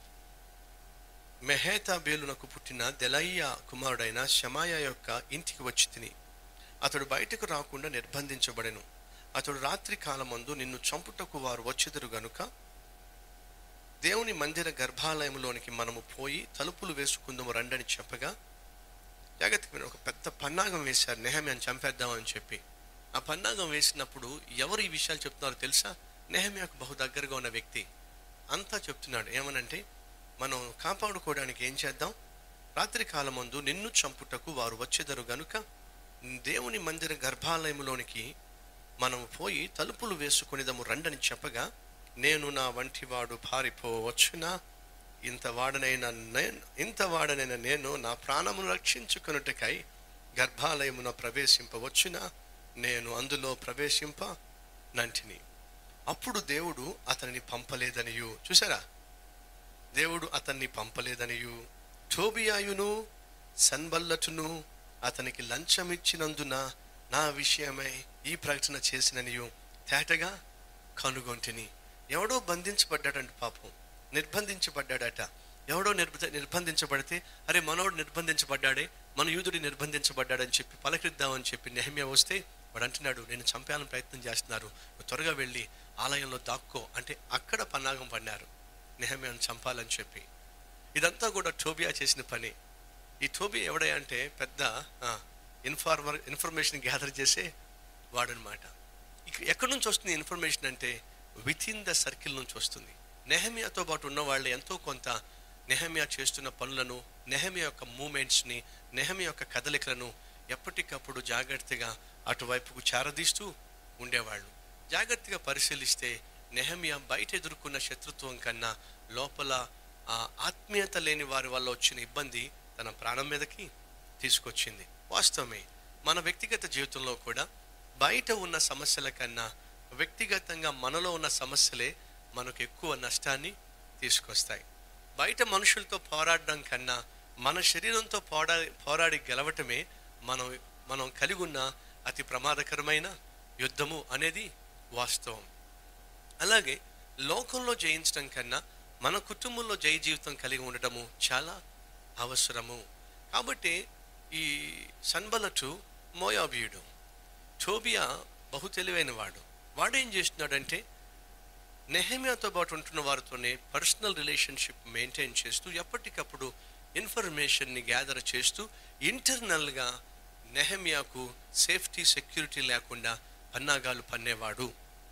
మెహేతా బేలునకు పుట్టిన దెలయ్య కుమారుడైన షమాయ యొక్క ఇంటికి వచ్చి తిని అతడు బయటకు రాకుండా నిర్బంధించబడెను అతడు రాత్రి కాలమందు నిన్ను చంపుటకు వారు వచ్చెదరు గనుక దేవుని మందిర గర్భాలయంలోనికి మనము పోయి తలుపులు వేసుకుందాము రండని చెప్పగా జాగ్రత్తగా వినండి. ఒక పెద్ద పన్నాగం వేశారు నెహమ్యాన్ని చంపేద్దామని చెప్పి ఆ పన్నాగం వేసినప్పుడు ఎవరు ఈ విషయాలు చెప్తున్నారో తెలుసా నెహమ్యాకు బహు దగ్గరగా ఉన్న వ్యక్తి అంతా చెప్తున్నాడు ఏమనంటే మనం కాపాడుకోవడానికి ఏం చేద్దాం రాత్రి కాలమందు నిన్ను చంపుటకు వారు వచ్చేదరు గనుక దేవుని మందిర గర్భాలయంలోనికి మనం పోయి తలుపులు వేసుకునేదము రండని చెప్పగా నేను నా వంటివాడు పారిపోవచ్చునా ఇంత వాడనైన నేను ఇంత వాడనైన నేను నా ప్రాణమును రక్షించుకొనుటకై గర్భాలయమున ప్రవేశింపవచ్చునా నేను అందులో ప్రవేశింప నంటిని అప్పుడు దేవుడు అతనిని పంపలేదనియు చూసారా దేవుడు అతన్ని పంపలేదనియు టోబియాయును సన్బల్లటును అతనికి లంచమిచ్చినందున నా విషయమై ఈ ప్రకటన చేసిననియు తేటగా కనుగొంటిని ఎవడో బంధించబడ్డాడంట పాపం నిర్బంధించబడ్డాడట ఎవడో నిర్బ నిర్బంధించబడితే అరే మనోడు నిర్బంధించబడ్డాడే మన యూదుడి నిర్బంధించబడ్డాడని చెప్పి పలకరిద్దామని చెప్పి నెహమ్య వస్తే వాడు అంటున్నాడు నేను చంపాలని ప్రయత్నం చేస్తున్నారు నువ్వు త్వరగా వెళ్ళి ఆలయంలో దాక్కో అంటే అక్కడ పన్నాగం పడినారు నెహమ్యాను చంపాలని చెప్పి ఇదంతా కూడా టోబియా చేసిన పని ఈ టోబియా ఎవడే అంటే పెద్ద ఇన్ఫార్మర్ ఇన్ఫర్మేషన్ గ్యాదర్ చేసే వాడనమాట ఇక ఎక్కడి నుంచి వస్తుంది ఇన్ఫర్మేషన్ అంటే విత్ ఇన్ ద సర్కిల్ నుంచి వస్తుంది నెహమియాతో పాటు ఉన్న వాళ్ళు ఎంతో కొంత నెహమియా చేస్తున్న పనులను నెహమియా యొక్క మూమెంట్స్ని నెహమియా యొక్క కదలికలను ఎప్పటికప్పుడు జాగ్రత్తగా అటువైపుకు చేరదీస్తూ ఉండేవాళ్ళు జాగ్రత్తగా పరిశీలిస్తే నెహమియా బయట ఎదుర్కొన్న శత్రుత్వం కన్నా లోపల ఆ ఆత్మీయత లేని వారి వల్ల వచ్చిన ఇబ్బంది తన ప్రాణం మీదకి తీసుకొచ్చింది వాస్తవమే మన వ్యక్తిగత జీవితంలో కూడా బయట ఉన్న సమస్యల కన్నా వ్యక్తిగతంగా మనలో ఉన్న సమస్యలే మనకు ఎక్కువ నష్టాన్ని తీసుకొస్తాయి బయట మనుషులతో పోరాడడం కన్నా మన శరీరంతో పోరా పోరాడి గెలవటమే మనం మనం కలిగి ఉన్న అతి ప్రమాదకరమైన యుద్ధము అనేది వాస్తవం అలాగే లోకంలో జయించడం కన్నా మన కుటుంబంలో జయ జీవితం కలిగి ఉండటము చాలా అవసరము కాబట్టి ఈ సన్బలటు మోయాబీయుడు టోబియా బహు తెలివైన వాడు వాడేం చేస్తున్నాడంటే నెహమియాతో పాటు ఉంటున్న వారితోనే పర్సనల్ రిలేషన్షిప్ మెయింటైన్ చేస్తూ ఎప్పటికప్పుడు ఇన్ఫర్మేషన్ని గ్యాదర్ చేస్తూ ఇంటర్నల్గా నెహమియాకు సేఫ్టీ సెక్యూరిటీ లేకుండా పన్నాగాలు పన్నేవాడు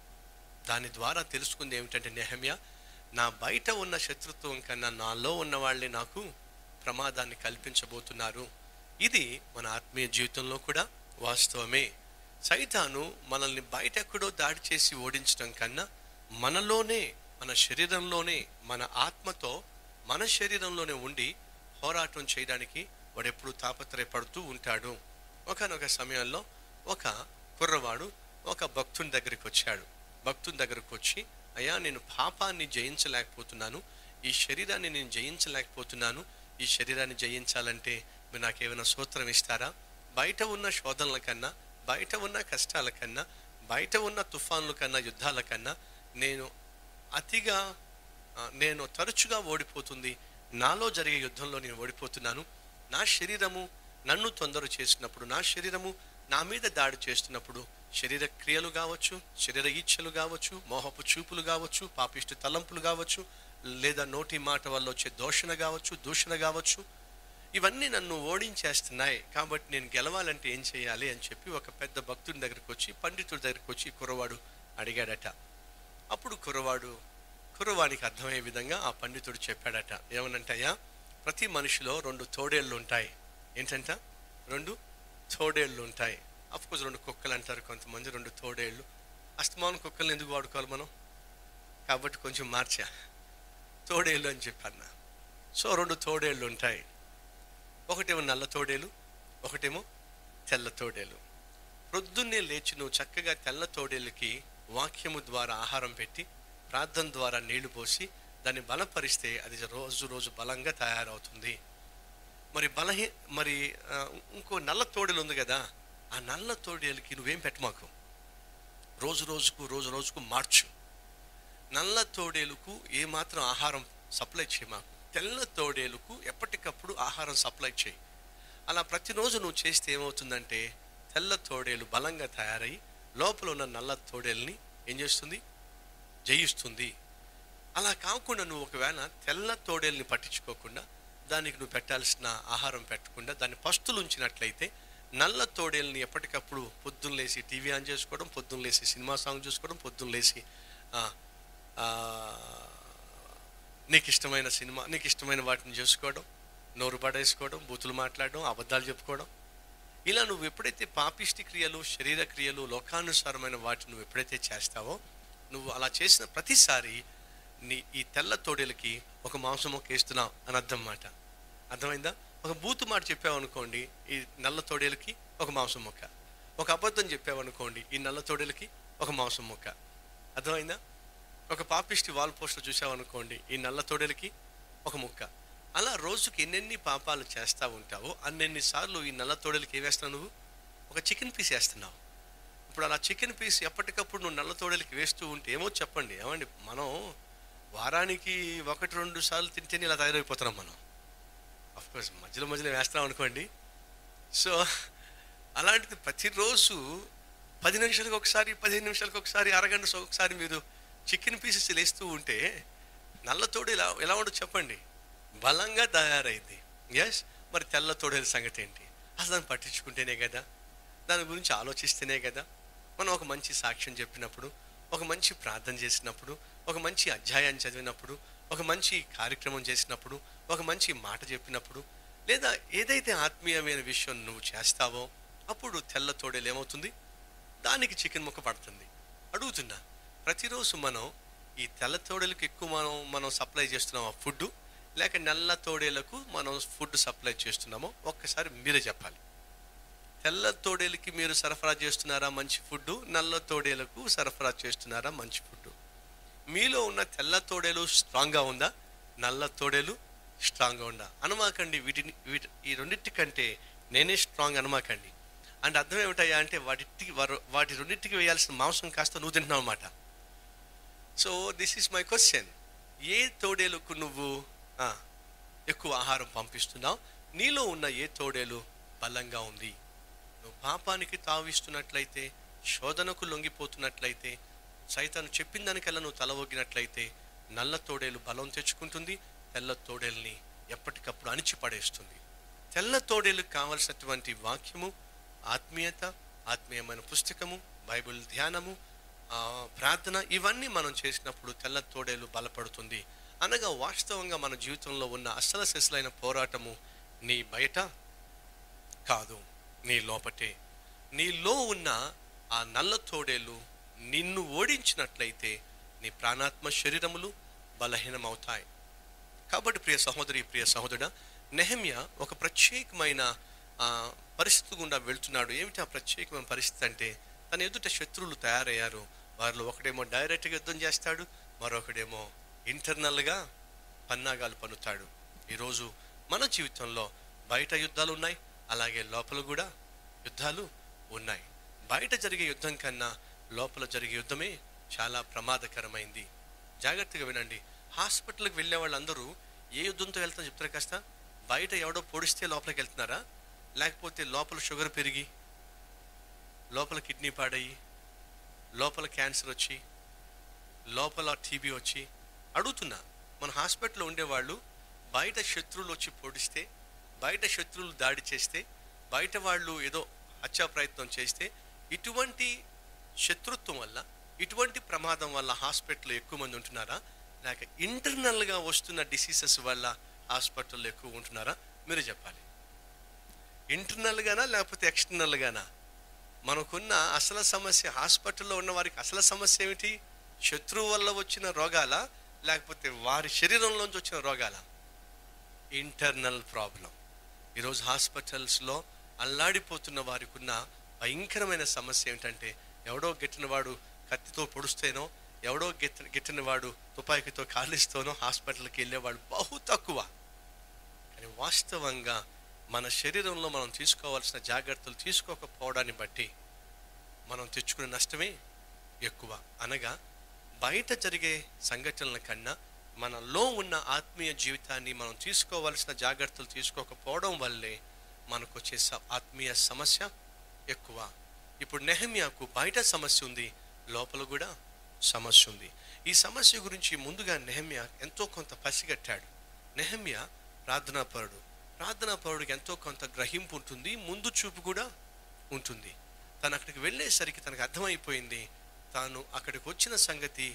దాని ద్వారా తెలుసుకుంది ఏమిటంటే నెహమియా నా బయట ఉన్న శత్రుత్వం కన్నా నాలో ఉన్న వాళ్ళే నాకు ప్రమాదాన్ని కల్పించబోతున్నారు ఇది మన ఆత్మీయ జీవితంలో కూడా వాస్తవమే సైతాను మనల్ని బయట ఎక్కడో దాడి చేసి ఓడించడం కన్నా మనలోనే మన శరీరంలోనే మన ఆత్మతో మన శరీరంలోనే ఉండి పోరాటం చేయడానికి వాడు ఎప్పుడు తాపత్రయపడుతూ ఉంటాడు ఒకనొక సమయంలో ఒక కుర్రవాడు ఒక భక్తుని దగ్గరికి వచ్చాడు భక్తుని దగ్గరకు వచ్చి అయ్యా నేను పాపాన్ని జయించలేకపోతున్నాను ఈ శరీరాన్ని నేను జయించలేకపోతున్నాను ఈ శరీరాన్ని జయించాలంటే మీరు నాకు ఏమైనా సూత్రం ఇస్తారా బయట ఉన్న శోధనల కన్నా బయట ఉన్న కష్టాల కన్నా బయట ఉన్న తుఫాన్ల కన్నా యుద్ధాల కన్నా నేను అతిగా ఆ, నేను తరచుగా ఓడిపోతుంది నాలో జరిగే యుద్ధంలో నేను ఓడిపోతున్నాను నా శరీరము నన్ను తొందర చేసినప్పుడు నా శరీరము నా మీద దాడి చేస్తున్నప్పుడు శరీర క్రియలు కావచ్చు శరీర ఈచ్ఛలు కావచ్చు మోహపు చూపులు కావచ్చు పాపిష్టి తలంపులు కావచ్చు లేదా నోటి మాట వల్ల వచ్చే దోషణ కావచ్చు దూషణ కావచ్చు ఇవన్నీ నన్ను ఓడించేస్తున్నాయి కాబట్టి నేను గెలవాలంటే ఏం చేయాలి అని చెప్పి ఒక పెద్ద భక్తుడి దగ్గరికి వచ్చి పండితుడి దగ్గరికి వచ్చి కుర్రవాడు అడిగాడట అప్పుడు కుర్రవాడు కుర్రవానికి అర్థమయ్యే విధంగా ఆ పండితుడు చెప్పాడట ఏమనంటే అయ్యా ప్రతి మనిషిలో రెండు తోడేళ్ళు ఉంటాయి ఏంటంట రెండు తోడేళ్ళు ఉంటాయి కోర్స్ రెండు కుక్కలు అంటారు కొంతమంది రెండు తోడేళ్ళు అస్తమానం కుక్కల్ని ఎందుకు వాడుకోవాలి మనం కాబట్టి కొంచెం మార్చా తోడేళ్ళు అని చెప్పన్న సో రెండు తోడేళ్ళు ఉంటాయి ఒకటేమో నల్ల తోడేలు ఒకటేమో తెల్ల తోడేలు ప్రొద్దున్నే లేచి నువ్వు చక్కగా తెల్ల తోడేళ్ళకి వాక్యము ద్వారా ఆహారం పెట్టి ప్రార్థన ద్వారా నీళ్లు పోసి దాన్ని బలపరిస్తే అది రోజు రోజు బలంగా తయారవుతుంది మరి బలహీ మరి ఆ, ఇంకో నల్ల తోడేలు ఉంది కదా ఆ నల్ల తోడేలుకి నువ్వేం పెట్టమాకు రోజు రోజుకు రోజు రోజుకు మార్చు నల్ల తోడేలుకు ఏమాత్రం ఆహారం సప్లై చేయమాకు తెల్ల తోడేలుకు ఎప్పటికప్పుడు ఆహారం సప్లై చేయి అలా ప్రతిరోజు నువ్వు చేస్తే ఏమవుతుందంటే తెల్ల తోడేలు బలంగా తయారై లోపల ఉన్న నల్ల తోడేల్ని ఏం చేస్తుంది జయిస్తుంది అలా కాకుండా నువ్వు ఒకవేళ తెల్ల తోడేల్ని పట్టించుకోకుండా దానికి నువ్వు పెట్టాల్సిన ఆహారం పెట్టకుండా దాన్ని పస్తులు ఉంచినట్లయితే నల్ల తోడేల్ని ఎప్పటికప్పుడు పొద్దున్న లేసి టీవీ ఆన్ చేసుకోవడం పొద్దున్న లేసి సినిమా సాంగ్ చూసుకోవడం పొద్దున్న లేసి ఆ, ఆ, నీకు ఇష్టమైన సినిమా నీకు ఇష్టమైన వాటిని చేసుకోవడం నోరు పడేసుకోవడం బూతులు మాట్లాడడం అబద్ధాలు చెప్పుకోవడం ఇలా నువ్వు ఎప్పుడైతే పాపిష్టి క్రియలు శరీర క్రియలు లోకానుసారమైన వాటిని నువ్వు ఎప్పుడైతే చేస్తావో నువ్వు అలా చేసిన ప్రతిసారి నీ ఈ తెల్ల తోడేలకి ఒక మాంసం మొక్క వేస్తున్నావు అని అర్థం మాట అర్థమైందా ఒక బూతు మాట చెప్పావనుకోండి ఈ నల్ల తోడేలకి ఒక మాంసం మొక్క ఒక అబద్ధం చెప్పావనుకోండి ఈ నల్ల తోడేలకి ఒక మాంసం మొక్క అర్థమైందా ఒక పాపిష్టి వాల్ పోస్టర్ చూసావనుకోండి ఈ నల్ల తోడేలకి ఒక ముక్క అలా రోజుకి ఎన్నెన్ని పాపాలు చేస్తూ ఉంటావో అన్నెన్ని సార్లు ఈ నల్ల తోడేలకి ఏ వేస్తున్నావు నువ్వు ఒక చికెన్ పీస్ వేస్తున్నావు ఇప్పుడు అలా చికెన్ పీస్ ఎప్పటికప్పుడు నువ్వు నల్ల తోడేలకి వేస్తూ ఉంటే ఏమో చెప్పండి ఏమండి మనం వారానికి ఒకటి రెండు సార్లు తింటేనే ఇలా తయారైపోతున్నాం మనం కోర్స్ మధ్యలో మధ్యలో వేస్తాం అనుకోండి సో అలాంటిది ప్రతిరోజు పది నిమిషాలకు ఒకసారి పదిహేను నిమిషాలకు ఒకసారి అరగంట ఒకసారి మీరు చికెన్ పీసెస్ లేస్తూ ఉంటే నల్ల తోడు ఎలా ఎలా ఉండదు చెప్పండి బలంగా తయారైంది ఎస్ మరి తెల్ల తోడేల సంగతి ఏంటి అసలు దాన్ని పట్టించుకుంటేనే కదా దాని గురించి ఆలోచిస్తేనే కదా మనం ఒక మంచి సాక్ష్యం చెప్పినప్పుడు ఒక మంచి ప్రార్థన చేసినప్పుడు ఒక మంచి అధ్యాయాన్ని చదివినప్పుడు ఒక మంచి కార్యక్రమం చేసినప్పుడు ఒక మంచి మాట చెప్పినప్పుడు లేదా ఏదైతే ఆత్మీయమైన విషయం నువ్వు చేస్తావో అప్పుడు తెల్ల తోడేలు ఏమవుతుంది దానికి చికెన్ ముక్క పడుతుంది అడుగుతున్నా ప్రతిరోజు మనం ఈ తెల్ల తోడేలకు ఎక్కువ మనం మనం సప్లై చేస్తున్నామా ఫుడ్ లేక నల్ల తోడేలకు మనం ఫుడ్ సప్లై చేస్తున్నామో ఒక్కసారి మీరే చెప్పాలి తెల్ల తోడేలకి మీరు సరఫరా చేస్తున్నారా మంచి ఫుడ్ నల్ల తోడేలకు సరఫరా చేస్తున్నారా మంచి ఫుడ్ మీలో ఉన్న తెల్ల తోడేలు స్ట్రాంగ్గా ఉందా నల్ల తోడేలు స్ట్రాంగ్గా ఉందా అనమాకండి వీటిని వీటి ఈ రెండింటి కంటే నేనే స్ట్రాంగ్ అనమాకండి అంటే అర్థం ఏమిటయ్యా అంటే వాటికి వారు- వాటి రెండింటికి వేయాల్సిన మాంసం కాస్త నువ్వు తింటున్నావు అనమాట so this is my question ఏ తోడేలుకు నువ్వు ఆ, ఎక్కువ ఆహారం పంపిస్తున్నావు నీలో ఉన్న ఏ తోడేలు బలంగా ఉంది నువ్వు పాపానికి తావిస్తున్నట్లయితే శోధనకు లొంగిపోతున్నట్లయితే సైతాను చెప్పిన దానికల్లా నువ్వు తల ఒగ్గినట్లయితే నల్ల తోడేలు బలం తెచ్చుకుంటుంది తెల్ల తోడేల్ని ఎప్పటికప్పుడు అణిచిపడేస్తుంది తెల్ల తోడేలకు కావలసినటువంటి వాక్యము ఆత్మీయత ఆత్మీయమైన పుస్తకము బైబిల్ ధ్యానము ఆ, ప్రార్థన ఇవన్నీ మనం చేసినప్పుడు తెల్ల తోడేలు బలపడుతుంది అనగా వాస్తవంగా మన జీవితంలో ఉన్న అసలు సెసలైన పోరాటము నీ బయట కాదు నీ లోపటే నీలో ఉన్న ఆ నల్ల తోడేలు నిన్ను ఓడించినట్లయితే నీ ప్రాణాత్మ శరీరములు బలహీనమవుతాయి కాబట్టి ప్రియ సహోదరి ప్రియ సహోదరుడా నెహమ్య ఒక ప్రత్యేకమైన ఆ, పరిస్థితి గుండా వెళ్తున్నాడు ఏమిటి ఆ ప్రత్యేకమైన పరిస్థితి అంటే తన ఎదుట శత్రువులు తయారయ్యారు వారిలో ఒకడేమో డైరెక్ట్గా యుద్ధం చేస్తాడు మరొకడేమో ఇంటర్నల్గా పన్నాగాలు పన్నుతాడు ఈరోజు మన జీవితంలో బయట యుద్ధాలు ఉన్నాయి అలాగే లోపల కూడా యుద్ధాలు ఉన్నాయి బయట జరిగే యుద్ధం కన్నా లోపల జరిగే యుద్ధమే చాలా ప్రమాదకరమైంది జాగ్రత్తగా వినండి హాస్పిటల్కి వెళ్ళే వాళ్ళందరూ ఏ యుద్ధంతో వెళ్తారో చెప్తారు కాస్త బయట ఎవడో పొడిస్తే లోపలికి వెళ్తున్నారా లేకపోతే లోపల షుగర్ పెరిగి లోపల కిడ్నీ పాడయి లోపల క్యాన్సర్ వచ్చి లోపల టీబీ వచ్చి అడుగుతున్నా మన హాస్పిటల్లో ఉండేవాళ్ళు బయట శత్రువులు వచ్చి పొడిస్తే బయట శత్రువులు దాడి చేస్తే బయట వాళ్ళు ఏదో హత్యా ప్రయత్నం చేస్తే ఇటువంటి శత్రుత్వం వల్ల ఇటువంటి ప్రమాదం వల్ల హాస్పిటల్లో ఎక్కువ మంది ఉంటున్నారా లేక ఇంటర్నల్గా వస్తున్న డిసీజెస్ వల్ల హాస్పిటల్లో ఎక్కువ ఉంటున్నారా మీరు చెప్పాలి ఇంటర్నల్గానా లేకపోతే ఎక్స్టర్నల్గానా మనకున్న అసలు సమస్య హాస్పిటల్లో ఉన్న వారికి అసలు సమస్య ఏమిటి శత్రువు వల్ల వచ్చిన రోగాల లేకపోతే వారి శరీరంలోంచి వచ్చిన రోగాల ఇంటర్నల్ ప్రాబ్లం ఈరోజు హాస్పిటల్స్లో అల్లాడిపోతున్న వారికి ఉన్న భయంకరమైన సమస్య ఏమిటంటే ఎవడో గిట్టిన వాడు కత్తితో పొడుస్తేనో ఎవడో గిట్ట గిట్టిన వాడు తుపాకీతో కాలిస్తేనో హాస్పిటల్కి వెళ్ళేవాడు బహు తక్కువ కానీ వాస్తవంగా మన శరీరంలో మనం తీసుకోవాల్సిన జాగ్రత్తలు తీసుకోకపోవడాన్ని బట్టి మనం తెచ్చుకునే నష్టమే ఎక్కువ అనగా బయట జరిగే సంఘటనల కన్నా మనలో ఉన్న ఆత్మీయ జీవితాన్ని మనం తీసుకోవాల్సిన జాగ్రత్తలు తీసుకోకపోవడం వల్లే మనకు వచ్చే స- ఆత్మీయ సమస్య ఎక్కువ ఇప్పుడు నెహమ్యాకు బయట సమస్య ఉంది లోపల కూడా సమస్య ఉంది ఈ సమస్య గురించి ముందుగా నెహమ్య ఎంతో కొంత పసిగట్టాడు నెహమ్య ప్రార్థనాపరుడు ప్రార్థనాపరుడికి ఎంతో కొంత గ్రహింపు ఉంటుంది ముందు చూపు కూడా ఉంటుంది తను అక్కడికి వెళ్ళేసరికి తనకు అర్థమైపోయింది తాను అక్కడికి వచ్చిన సంగతి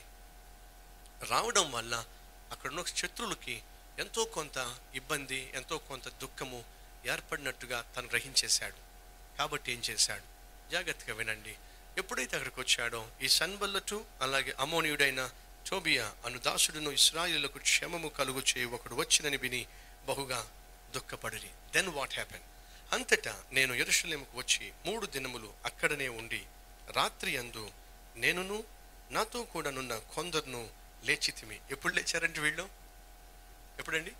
రావడం వల్ల అక్కడున్న శత్రువులకి ఎంతో కొంత ఇబ్బంది ఎంతో కొంత దుఃఖము ఏర్పడినట్టుగా తను గ్రహించేశాడు కాబట్టి ఏం చేశాడు జాగ్రత్తగా వినండి ఎప్పుడైతే అక్కడికి వచ్చాడో ఈ సన్బల్లటు అలాగే అమోనియుడైన టోబియా అను దాసుడును ఇస్రాయిలకు క్షేమము కలుగు చేయి ఒకడు వచ్చినని విని బహుగా దుఃఖపడిరి దెన్ వాట్ హ్యాపెన్ అంతటా నేను ఎరుషలేముకు వచ్చి మూడు దినములు అక్కడనే ఉండి రాత్రి అందు నేనును నాతో కూడా నున్న కొందరును లేచితిమి ఎప్పుడు లేచారంటే వీళ్ళు ఎప్పుడండి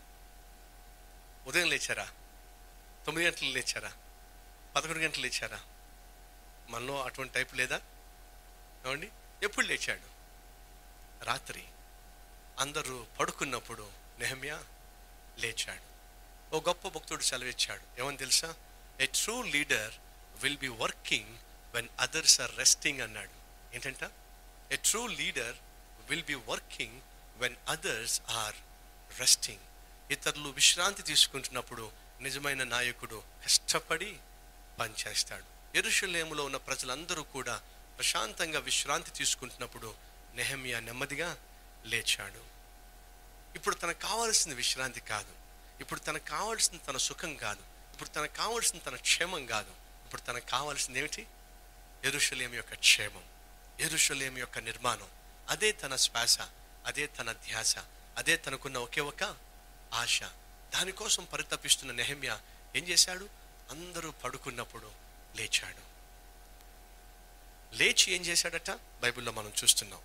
ఉదయం లేచారా తొమ్మిది గంటలు లేచారా పదకొండు గంటలు లేచారా మనలో అటువంటి టైప్ లేదా ఏమండి ఎప్పుడు లేచాడు రాత్రి అందరూ పడుకున్నప్పుడు నెహమ్యా లేచాడు ఓ గొప్ప భక్తుడు సెలవిచ్చాడు ఏమని తెలుసా a true leader will be working when others are resting అన్నాడు ఏంటంట a true leader will be working when others are resting ఇతరులు విశ్రాంతి తీసుకుంటున్నప్పుడు నిజమైన నాయకుడు కష్టపడి పనిచేస్తాడు ఎరుషలేములో ఉన్న ప్రజలందరూ కూడా ప్రశాంతంగా విశ్రాంతి తీసుకుంటున్నప్పుడు నెహమ్యా నెమ్మదిగా లేచాడు ఇప్పుడు తనకు కావాల్సింది విశ్రాంతి కాదు ఇప్పుడు తనకు కావాల్సింది తన సుఖం కాదు ఇప్పుడు తనకు కావాల్సింది తన క్షేమం కాదు ఇప్పుడు తనకు కావాల్సింది ఏమిటి ఎరుషలేం యొక్క క్షేమం ఎరుషలేం యొక్క నిర్మాణం అదే తన శ్వాస అదే తన ధ్యాస అదే తనకున్న ఒకే ఒక ఆశ దానికోసం పరితపిస్తున్న నెహమ్య ఏం చేశాడు అందరూ పడుకున్నప్పుడు లేచాడు లేచి ఏం చేశాడట బైబిల్లో మనం చూస్తున్నాం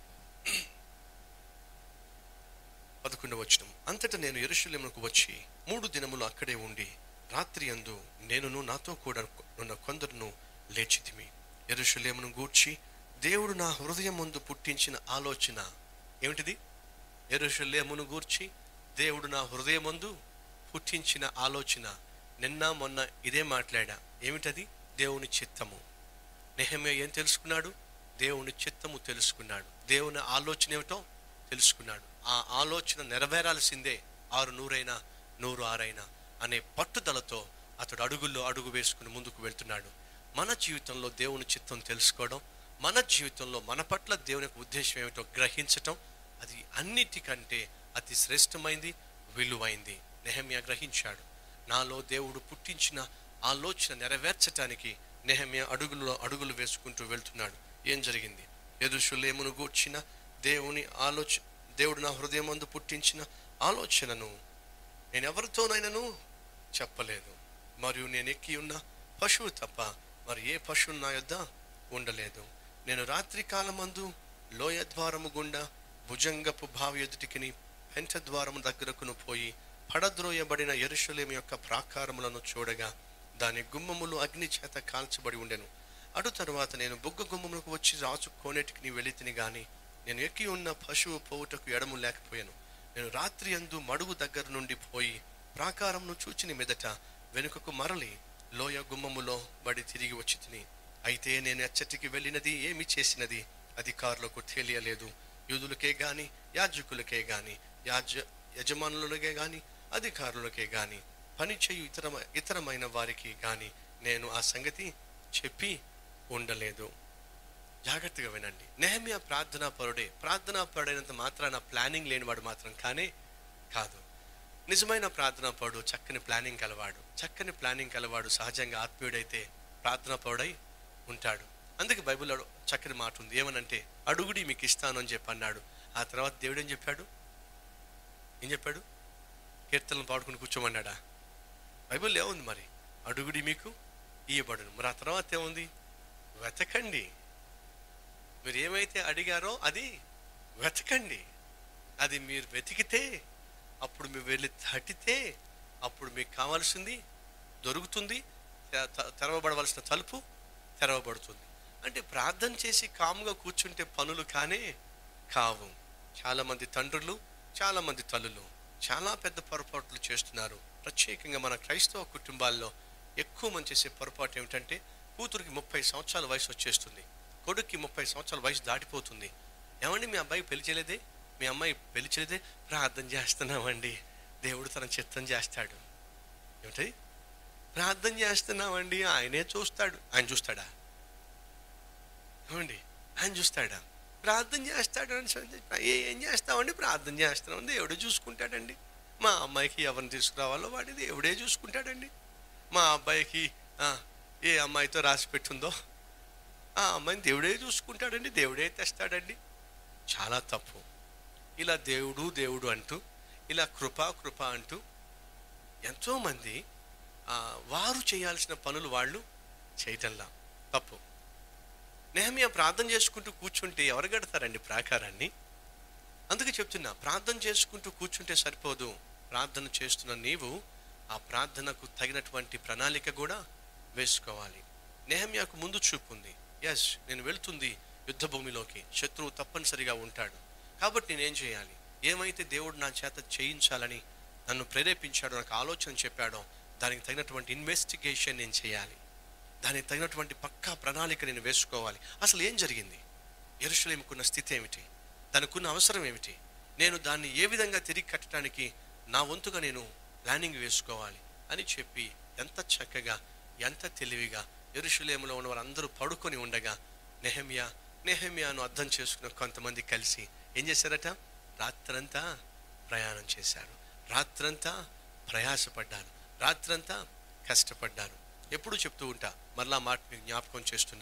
పదకొండవ వచనం అంతటా నేను ఎరుషలేమునకు వచ్చి మూడు దినములు అక్కడే ఉండి రాత్రి అందు నేనును నాతో కూడా ఉన్న కొందరును లేచితిమి ఎరుషలేమును గూర్చి దేవుడు నా హృదయం ముందు పుట్టించిన ఆలోచన ఏమిటిది ఎరుషలేమును గూర్చి దేవుడు నా హృదయం ముందు పుట్టించిన ఆలోచన నిన్న మొన్న ఇదే మాట్లాడా ఏమిటది దేవుని చిత్తము నెహమే ఏం తెలుసుకున్నాడు దేవుని చిత్తము తెలుసుకున్నాడు దేవుని ఆలోచన ఏమిటో తెలుసుకున్నాడు ఆ ఆలోచన నెరవేరాల్సిందే ఆరు నూరైనా నూరు ఆరైనా అనే పట్టుదలతో అతడు అడుగుల్లో అడుగు వేసుకుని ముందుకు వెళ్తున్నాడు మన జీవితంలో దేవుని చిత్తం తెలుసుకోవడం మన జీవితంలో మన పట్ల దేవుని యొక్క ఉద్దేశం ఏమిటో గ్రహించటం అది అన్నిటికంటే అతి శ్రేష్టమైంది విలువైంది నెహమ్య గ్రహించాడు నాలో దేవుడు పుట్టించిన ఆలోచన నెరవేర్చటానికి నెహమ్య అడుగుల్లో అడుగులు వేసుకుంటూ వెళ్తున్నాడు ఏం జరిగింది ఎదుషులేమును గూర్చిన దేవుని ఆలోచ దేవుడు నా హృదయం ముందు పుట్టించిన ఆలోచనను నేను ఎవరితోనైనాను చెప్పలేదు మరియు నేను ఎక్కి ఉన్న పశువు తప్ప మరి ఏ పశువు నా యొద్ద ఉండలేదు నేను రాత్రి కాలమందు లోయ ద్వారము గుండా భుజంగపు బావి ఎదుటికిని పెంట ద్వారము దగ్గరకును పోయి పడద్రోయబడిన ఎరుషలేం యొక్క ప్రాకారములను చూడగా దాని గుమ్మములు అగ్ని చేత కాల్చబడి ఉండెను అటు తరువాత నేను బొగ్గ గుమ్మములకు వచ్చి రాజు కోనేటికి వెళితిని గాని నేను ఎక్కి ఉన్న పశువు పోవుటకు ఎడము లేకపోయాను నేను రాత్రి అందు మడుగు దగ్గర నుండి పోయి ప్రాకారంను చూచిన మీదట వెనుకకు మరలి లోయ గుమ్మములో బడి తిరిగి వచ్చి తిని అయితే నేను ఎచ్చటికి వెళ్ళినది ఏమి చేసినది అధికారులకు తెలియలేదు యూదులకే గాని యాజకులకే గాని యాజ యజమానులకే గాని అధికారులకే గాని పని చేయు ఇతర ఇతరమైన వారికి గాని నేను ఆ సంగతి చెప్పి ఉండలేదు జాగ్రత్తగా వినండి నెహమియా ప్రార్థనా పరుడే ప్రార్థనా పరుడైనంత మాత్రాన ప్లానింగ్ లేనివాడు మాత్రం కానే కాదు నిజమైన ప్రార్థనా పరుడు చక్కని ప్లానింగ్ కలవాడు చక్కని ప్లానింగ్ కలవాడు సహజంగా ఆత్మీయుడైతే ప్రార్థనా పరుడై ఉంటాడు అందుకే బైబిల్లో చక్కని మాట ఉంది ఏమనంటే అడుగుడి మీకు ఇస్తాను అని చెప్పి అన్నాడు ఆ తర్వాత దేవుడు ఏం చెప్పాడు ఏం చెప్పాడు కీర్తనలు పాడుకుని కూర్చోమన్నాడా బైబిల్ ఏముంది మరి అడుగుడి మీకు ఇయ్యబడును మరి ఆ తర్వాత ఏముంది వెతకండి మీరు ఏమైతే అడిగారో అది వెతకండి అది మీరు వెతికితే అప్పుడు మీరు వెళ్ళి తట్టితే అప్పుడు మీకు కావాల్సింది దొరుకుతుంది తె- తె- తెరవబడవలసిన తలుపు తెరవబడుతుంది అంటే ప్రార్థన చేసి కాముగా కూర్చుంటే పనులు కానే కావు చాలామంది తండ్రులు చాలామంది తల్లులు చాలా పెద్ద పొరపాట్లు చేస్తున్నారు ప్రత్యేకంగా మన క్రైస్తవ కుటుంబాల్లో ఎక్కువ మంది చేసే పొరపాటు ఏమిటంటే కూతురికి ముప్పై సంవత్సరాల వయసు వచ్చేస్తుంది కొడుక్కి ముప్పై సంవత్సరాల వయసు దాటిపోతుంది ఏమండి మీ అబ్బాయి పెళ్లి చేయలేదే మీ అమ్మాయి పెళ్లి చేయలేదే ప్రార్థన చేస్తున్నామండి దేవుడు తన చిత్తం చేస్తాడు ఏమిటి ప్రార్థన చేస్తున్నామండి ఆయనే చూస్తాడు ఆయన చూస్తాడా ఏమండి ఆయన చూస్తాడా ప్రార్థన చేస్తాడు అని చెప్పి, "ఏ- ఏం చేస్తామండి ప్రార్థన చేస్తున్నాం దేవుడే చూసుకుంటాడండి మా అమ్మాయికి ఎవరిని తీసుకురావాలో వాడి దేవుడే చూసుకుంటాడండి మా అబ్బాయికి ఆ, ఏ అమ్మాయితో రాసి పెట్టుందో ఆ అమ్మాయిని దేవుడే చూసుకుంటాడండి దేవుడే తెస్తాడండి చాలా తప్పు ఇలా దేవుడు దేవుడు అంటూ ఇలా కృప కృప అంటూ ఎంతోమంది ఆ, వారు చేయాల్సిన పనులు వాళ్ళు చేయటంలా తప్పు నెహమియా ప్రార్థన చేసుకుంటూ కూర్చుంటే ఎవరు కడతారండి ప్రాకారాన్ని అందుకే చెప్తున్నా ప్రార్థన చేసుకుంటూ కూర్చుంటే సరిపోదు ప్రార్థన చేస్తున్న నీవు ఆ ప్రార్థనకు తగినటువంటి ప్రణాళిక కూడా వేసుకోవాలి నెహమ్యాకు ముందు చూపు ఉంది ఎస్ నేను వెళ్తుంది యుద్ధ భూమిలోకి శత్రువు తప్పనిసరిగా ఉంటాడు కాబట్టి నేనేం చేయాలి ఏమైతే దేవుడు నా చేత చేయించాలని నన్ను ప్రేరేపించాడో నాకు ఆలోచన చెప్పాడో దానికి తగినటువంటి ఇన్వెస్టిగేషన్ నేను చేయాలి దానికి తగినటువంటి పక్కా ప్రణాళిక నేను వేసుకోవాలి అసలు ఏం జరిగింది ఎరుషలేముకున్న స్థితి ఏమిటి దానికున్న అవసరం ఏమిటి నేను దాన్ని ఏ విధంగా తిరిగి కట్టడానికి నా వంతుగా నేను ప్లానింగ్ వేసుకోవాలి అని చెప్పి ఎంత చక్కగా ఎంత తెలివిగా ఎరుషులేములో ఉన్న వారందరూ పడుకొని ఉండగా నెహమియా నెహమియాను అర్థం చేసుకున్న కొంతమంది కలిసి ఏం చేశారట రాత్రంతా ప్రయాణం చేశారు రాత్రంతా ప్రయాసపడ్డారు రాత్రంతా కష్టపడ్డారు ఎప్పుడు చెప్తూ ఉంటా మరలా మాట మీకు జ్ఞాపకం చేస్తున్నా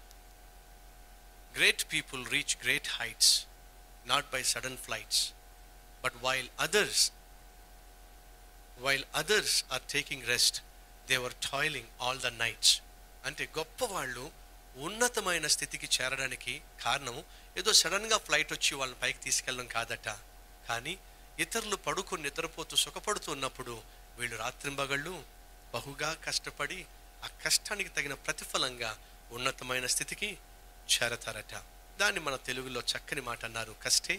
great people reach great heights not by sudden flights but while others while others are taking rest they were toiling all the nights అంటే గొప్ప వాళ్ళు ఉన్నతమైన స్థితికి చేరడానికి కారణం ఏదో సడన్గా ఫ్లైట్ వచ్చి వాళ్ళని పైకి తీసుకెళ్ళడం కాదట కానీ ఇతరులు పడుకొని నిద్రపోతూ సుఖపడుతూ ఉన్నప్పుడు వీళ్ళు రాత్రింబగళ్ళు బహుగా కష్టపడి ఆ కష్టానికి తగిన ప్రతిఫలంగా ఉన్నతమైన స్థితికి చేరతారట దాన్ని మన తెలుగులో చక్కని మాట అన్నారు కష్టే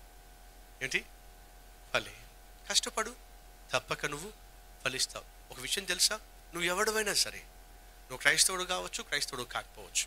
ఏంటి ఫలే కష్టపడు తప్పక నువ్వు ఫలిస్తావు ఒక విషయం తెలుసా నువ్వు ఎవడవైనా సరే నువ్వు క్రైస్తవుడు కావచ్చు క్రైస్తవుడు కాకపోవచ్చు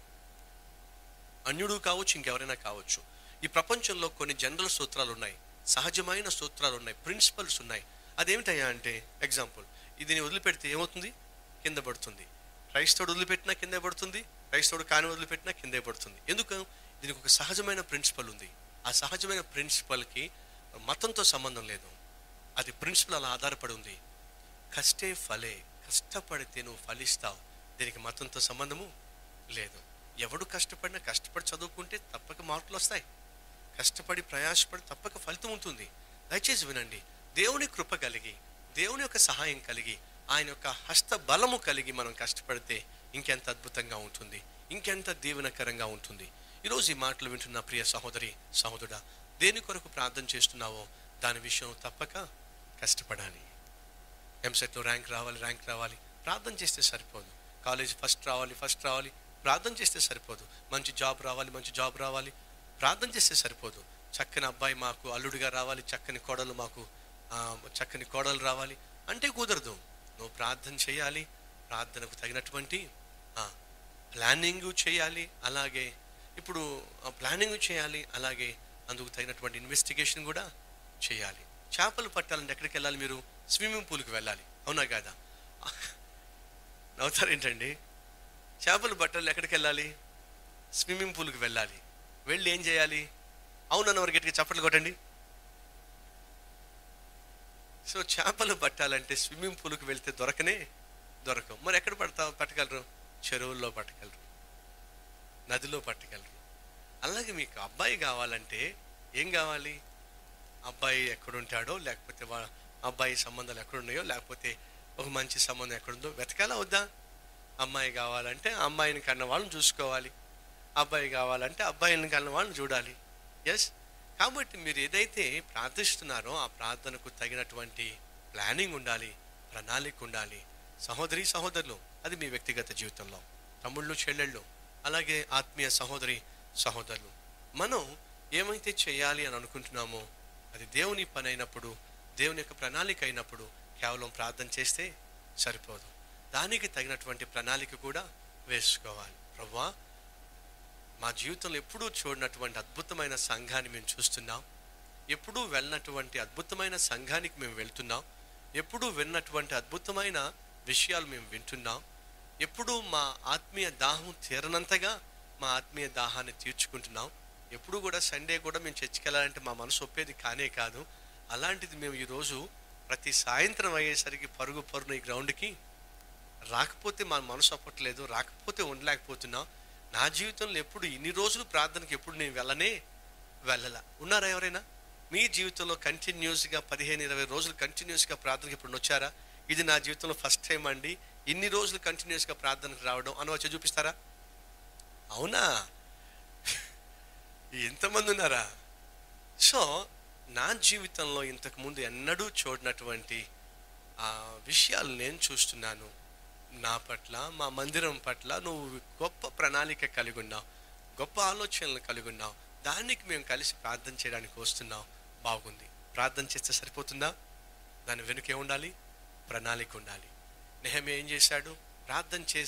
అన్యుడు కావచ్చు ఇంకెవరైనా కావచ్చు ఈ ప్రపంచంలో కొన్ని జనరల్ సూత్రాలు ఉన్నాయి సహజమైన సూత్రాలు ఉన్నాయి ప్రిన్సిపల్స్ ఉన్నాయి అదేమిటయ్యా అంటే ఎగ్జాంపుల్ ఇది నీ వదిలిపెడితే ఏమవుతుంది కింద పడుతుంది క్రైస్తవుడు వదిలిపెట్టినా కిందే పడుతుంది క్రైస్తవుడు కాని వదిలిపెట్టినా కిందే పడుతుంది ఎందుకు దీనికి ఒక సహజమైన ప్రిన్సిపల్ ఉంది ఆ సహజమైన ప్రిన్సిపల్కి మతంతో సంబంధం లేదు అది ప్రిన్సిపల్ అలా ఆధారపడి ఉంది కష్టే ఫలే కష్టపడితే నువ్వు ఫలిస్తావు దీనికి మతంతో సంబంధము లేదు ఎవడు కష్టపడినా కష్టపడి చదువుకుంటే తప్పక మార్కులు వస్తాయి కష్టపడి ప్రయాసపడి తప్పక ఫలితం ఉంటుంది దయచేసి వినండి దేవుని కృప కలిగి దేవుని యొక్క సహాయం కలిగి ఆయన యొక్క హస్త బలము కలిగి మనం కష్టపడితే ఇంకెంత అద్భుతంగా ఉంటుంది ఇంకెంత దీవెనకరంగా ఉంటుంది ఈరోజు ఈ మాటలు వింటున్న ప్రియ సహోదరి సహోదరుడా దేని కొరకు ప్రార్థన చేస్తున్నావో దాని విషయం తప్పక కష్టపడాలి ఎంసెట్లో ర్యాంక్ రావాలి ర్యాంక్ రావాలి ప్రార్థన చేస్తే సరిపోదు కాలేజ్ ఫస్ట్ రావాలి ఫస్ట్ రావాలి ప్రార్థన చేస్తే సరిపోదు మంచి జాబ్ రావాలి మంచి జాబ్ రావాలి ప్రార్థన చేస్తే సరిపోదు చక్కని అబ్బాయి మాకు అల్లుడిగా రావాలి చక్కని కోడలు మాకు ఆ, చక్కని కోడలు రావాలి అంటే కుదరదు నువ్వు ప్రార్థన చేయాలి ప్రార్థనకు తగినటువంటి ప్లానింగ్ చేయాలి అలాగే ఇప్పుడు ప్లానింగ్ చేయాలి అలాగే అందుకు తగినటువంటి ఇన్వెస్టిగేషన్ కూడా చేయాలి చేపలు పట్టాలంటే ఎక్కడికి వెళ్ళాలి మీరు స్విమ్మింగ్ పూల్కి వెళ్ళాలి అవునా కాదా నవ్వుతారేంటండి చేపలు పట్టాలి ఎక్కడికి వెళ్ళాలి స్విమ్మింగ్ పూల్కి వెళ్ళాలి వెళ్ళి ఏం చేయాలి అవునన్న వారికి గట్టిగా చప్పట్లు కొట్టండి సో చేపలు పట్టాలంటే స్విమ్మింగ్ పూల్కి వెళ్తే దొరకనే దొరకవు మరి ఎక్కడ పడతా పట్టగలరు చెరువుల్లో పట్టగలరు నదిలో పట్టగలరు అలాగే మీకు అబ్బాయి కావాలంటే ఏం కావాలి అబ్బాయి ఎక్కడుంటాడో లేకపోతే వా అబ్బాయి సంబంధాలు ఎక్కడున్నాయో లేకపోతే ఒక మంచి సంబంధం ఎక్కడుందో వెతకాలా వద్దా అమ్మాయి కావాలంటే ఆ అమ్మాయిని కన్న వాళ్ళని చూసుకోవాలి అబ్బాయి కావాలంటే అబ్బాయిని కన్న వాళ్ళని చూడాలి ఎస్ కాబట్టి మీరు ఏదైతే ప్రార్థిస్తున్నారో ఆ ప్రార్థనకు తగినటువంటి ప్లానింగ్ ఉండాలి ప్రణాళిక ఉండాలి సహోదరి సహోదరులు అది మీ వ్యక్తిగత జీవితంలో తమ్ముళ్ళు చెల్లెళ్ళు అలాగే ఆత్మీయ సహోదరి సహోదరులు మనం ఏమైతే చేయాలి అని అనుకుంటున్నామో అది దేవుని పని అయినప్పుడు దేవుని యొక్క ప్రణాళిక అయినప్పుడు కేవలం ప్రార్థన చేస్తే సరిపోదు దానికి తగినటువంటి ప్రణాళిక కూడా వేసుకోవాలి ప్రవ్వా మా జీవితంలో ఎప్పుడూ చూడనటువంటి అద్భుతమైన సంఘాన్ని మేము చూస్తున్నాం ఎప్పుడూ వెళ్ళినటువంటి అద్భుతమైన సంఘానికి మేము వెళ్తున్నాం ఎప్పుడూ విన్నటువంటి అద్భుతమైన విషయాలు మేము వింటున్నాం ఎప్పుడూ మా ఆత్మీయ దాహం తీరనంతగా మా ఆత్మీయ దాహాన్ని తీర్చుకుంటున్నాం ఎప్పుడు కూడా సండే కూడా మేము చర్చికి వెళ్ళాలంటే మా మనసు ఒప్పేది కానే కాదు అలాంటిది మేము ఈరోజు ప్రతి సాయంత్రం అయ్యేసరికి పరుగు పరుగున ఈ గ్రౌండ్కి రాకపోతే మా మనసు అప్పట్లేదు రాకపోతే ఉండలేకపోతున్నాం నా జీవితంలో ఎప్పుడు ఇన్ని రోజులు ప్రార్థనకి ఎప్పుడు నేను వెళ్ళనే వెళ్ళలా ఉన్నారా ఎవరైనా మీ జీవితంలో కంటిన్యూస్గా పదిహేను ఇరవై రోజులు కంటిన్యూస్గా ప్రార్థనకి ఎప్పుడు వచ్చారా ఇది నా జీవితంలో ఫస్ట్ టైం అండి ఇన్ని రోజులు కంటిన్యూస్గా ప్రార్థనకు రావడం అని వచ్చి చూపిస్తారా అవునా ఎంతమంది ఉన్నారా సో నా జీవితంలో ఇంతకుముందు ఎన్నడూ చూడనటువంటి ఆ విషయాలు నేను చూస్తున్నాను నా పట్ల మా మందిరం పట్ల నువ్వు గొప్ప ప్రణాళిక కలిగి ఉన్నావు గొప్ప ఆలోచనలు కలిగి ఉన్నావు దానికి మేము కలిసి ప్రార్థన చేయడానికి వస్తున్నాం బాగుంది ప్రార్థన చేస్తే సరిపోతుందా దాని వెనుక ఉండాలి ప్రణాళిక ఉండాలి నెహమే ఏం చేశాడు ప్రార్థన చేసి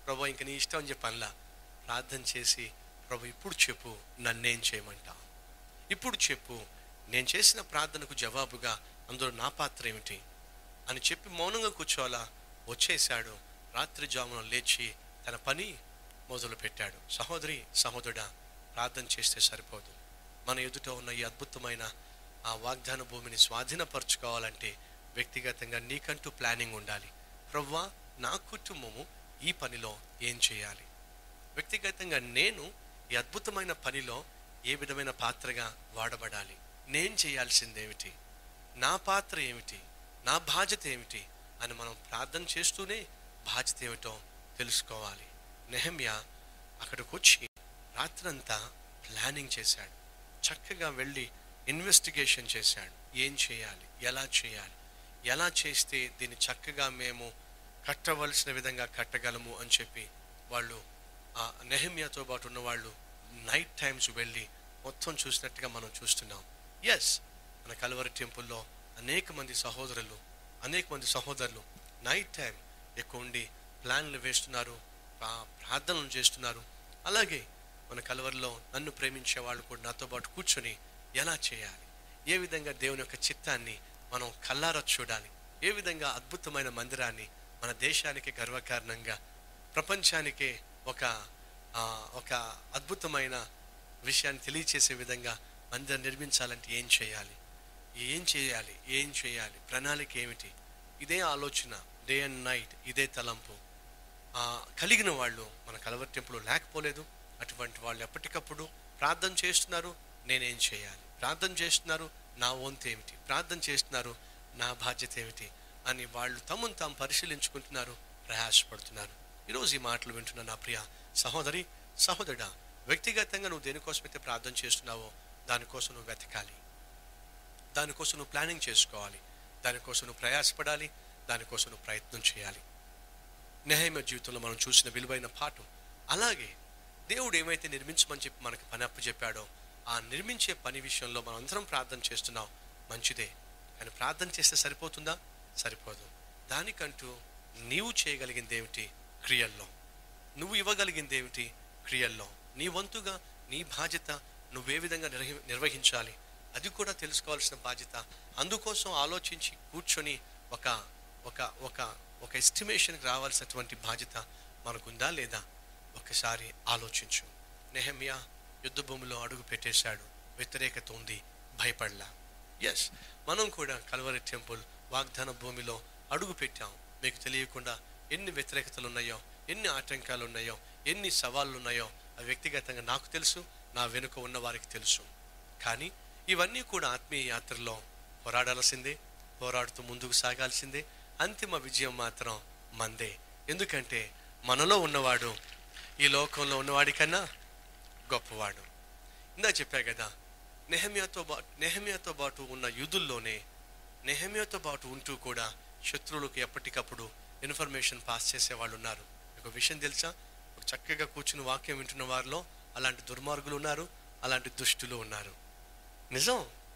ప్రభు ఇంక నీ ఇష్టం అని చెప్పి అనలా ప్రార్థన చేసి ప్రభు ఇప్పుడు చెప్పు నన్నేం చేయమంటావు ఇప్పుడు చెప్పు నేను చేసిన ప్రార్థనకు జవాబుగా అందులో నా పాత్ర ఏమిటి అని చెప్పి మౌనంగా కూర్చోవాలా వచ్చేసాడు రాత్రి జామున లేచి తన పని మొదలు పెట్టాడు సహోదరి సహోదరుడా ప్రార్థన చేస్తే సరిపోదు మన ఎదుట ఉన్న ఈ అద్భుతమైన ఆ వాగ్దాన భూమిని స్వాధీనపరచుకోవాలంటే వ్యక్తిగతంగా నీకంటూ ప్లానింగ్ ఉండాలి ప్రవ్వా నా కుటుంబము ఈ పనిలో ఏం చేయాలి వ్యక్తిగతంగా నేను ఈ అద్భుతమైన పనిలో ఏ విధమైన పాత్రగా వాడబడాలి నేను చేయాల్సిందేమిటి నా పాత్ర ఏమిటి నా బాధ్యత ఏమిటి అని మనం ప్రార్థన చేస్తూనే బాధ్యత ఏమిటో తెలుసుకోవాలి నెహమ్య అక్కడికి వచ్చి రాత్రంతా ప్లానింగ్ చేశాడు చక్కగా వెళ్ళి ఇన్వెస్టిగేషన్ చేశాడు ఏం చేయాలి ఎలా చేయాలి ఎలా చేస్తే దీన్ని చక్కగా మేము కట్టవలసిన విధంగా కట్టగలము అని చెప్పి వాళ్ళు ఆ నెహమ్యాతో పాటు ఉన్న వాళ్ళు నైట్ టైమ్స్ వెళ్ళి మొత్తం చూసినట్టుగా మనం చూస్తున్నాం ఎస్ మన కలవరి టెంపుల్లో అనేక మంది సహోదరులు అనేక మంది సహోదరులు నైట్ టైం ఎక్కువ ఉండి ప్లాన్లు వేస్తున్నారు ప్రా- ప్రార్థనలు చేస్తున్నారు అలాగే మన కలవరిలో నన్ను ప్రేమించే వాళ్ళు కూడా నాతో పాటు కూర్చొని ఎలా చేయాలి ఏ విధంగా దేవుని యొక్క చిత్తాన్ని మనం కల్లారా చూడాలి ఏ విధంగా అద్భుతమైన మందిరాన్ని మన దేశానికి గర్వకారణంగా ప్రపంచానికే ఒక ఆ, ఒక అద్భుతమైన విషయాన్ని తెలియచేసే విధంగా మందిరం నిర్మించాలంటే ఏం చేయాలి ఏం చేయాలి ఏం చేయాలి ప్రణాళిక ఏమిటి ఇదే ఆలోచన డే అండ్ నైట్ ఇదే తలంపు ఆ, కలిగిన వాళ్ళు మన కలవర్ టెంపుల్ లేకపోలేదు అటువంటి వాళ్ళు ఎప్పటికప్పుడు ప్రార్థన చేస్తున్నారు నేనేం చేయాలి ప్రార్థన చేస్తున్నారు నా వంతు ఏమిటి ప్రార్థన చేస్తున్నారు నా బాధ్యత ఏమిటి అని వాళ్ళు తమను తాము పరిశీలించుకుంటున్నారు ప్రయాసపడుతున్నారు ఈరోజు ఈ మాటలు వింటున్న నా ప్రియ సహోదరి సహోదరుడా వ్యక్తిగతంగా నువ్వు దేనికోసమైతే ప్రార్థన చేస్తున్నావో దానికోసం నువ్వు వెతకాలి దానికోసం నువ్వు ప్లానింగ్ చేసుకోవాలి దానికోసం నువ్వు ప్రయాసపడాలి దానికోసం నువ్వు ప్రయత్నం చేయాలి నెహైమ జీవితంలో మనం చూసిన విలువైన పాఠం అలాగే దేవుడు ఏమైతే నిర్మించమని చెప్పి మనకి పని అప్పు చెప్పాడో ఆ నిర్మించే పని విషయంలో మనం అందరం ప్రార్థన చేస్తున్నాం మంచిదే కానీ ప్రార్థన చేస్తే సరిపోతుందా సరిపోదు దానికంటూ నీవు చేయగలిగింది ఏమిటి క్రియల్లో నువ్వు ఇవ్వగలిగింది ఏమిటి క్రియల్లో నీ వంతుగా నీ బాధ్యత నువ్వే విధంగా నిర్వహి నిర్వహించాలి అది కూడా తెలుసుకోవాల్సిన బాధ్యత అందుకోసం ఆలోచించి కూర్చొని ఒక ఒక ఒక ఒక ఎస్టిమేషన్కి రావాల్సినటువంటి బాధ్యత మనకుందా లేదా ఒకసారి ఆలోచించు నెహమియా యుద్ధ భూమిలో అడుగు పెట్టేశాడు వ్యతిరేకత ఉంది భయపడలా ఎస్ మనం కూడా కల్వరి టెంపుల్ వాగ్దాన భూమిలో అడుగు పెట్టాం మీకు తెలియకుండా ఎన్ని వ్యతిరేకతలు ఉన్నాయో ఎన్ని ఆటంకాలు ఉన్నాయో ఎన్ని సవాళ్ళు ఉన్నాయో అవి వ్యక్తిగతంగా నాకు తెలుసు నా వెనుక ఉన్న వారికి తెలుసు కానీ ఇవన్నీ కూడా ఆత్మీయ యాత్రలో పోరాడాల్సిందే పోరాడుతూ ముందుకు సాగాల్సిందే అంతిమ విజయం మాత్రం మందే ఎందుకంటే మనలో ఉన్నవాడు ఈ లోకంలో ఉన్నవాడి కన్నా గొప్పవాడు ఇందా చెప్పా కదా నెహమ్యాతో పాటు నెహమ్యాతో పాటు ఉన్న యూదుల్లోనే నెహమ్యాతో పాటు ఉంటూ కూడా శత్రువులకు ఎప్పటికప్పుడు ఇన్ఫర్మేషన్ పాస్ చేసే వాళ్ళు ఉన్నారు ఒక విషయం తెలుసా ఇప్పుడు చక్కగా కూర్చుని వాక్యం వింటున్న వారిలో అలాంటి దుర్మార్గులు ఉన్నారు అలాంటి దుష్టులు ఉన్నారు నిజం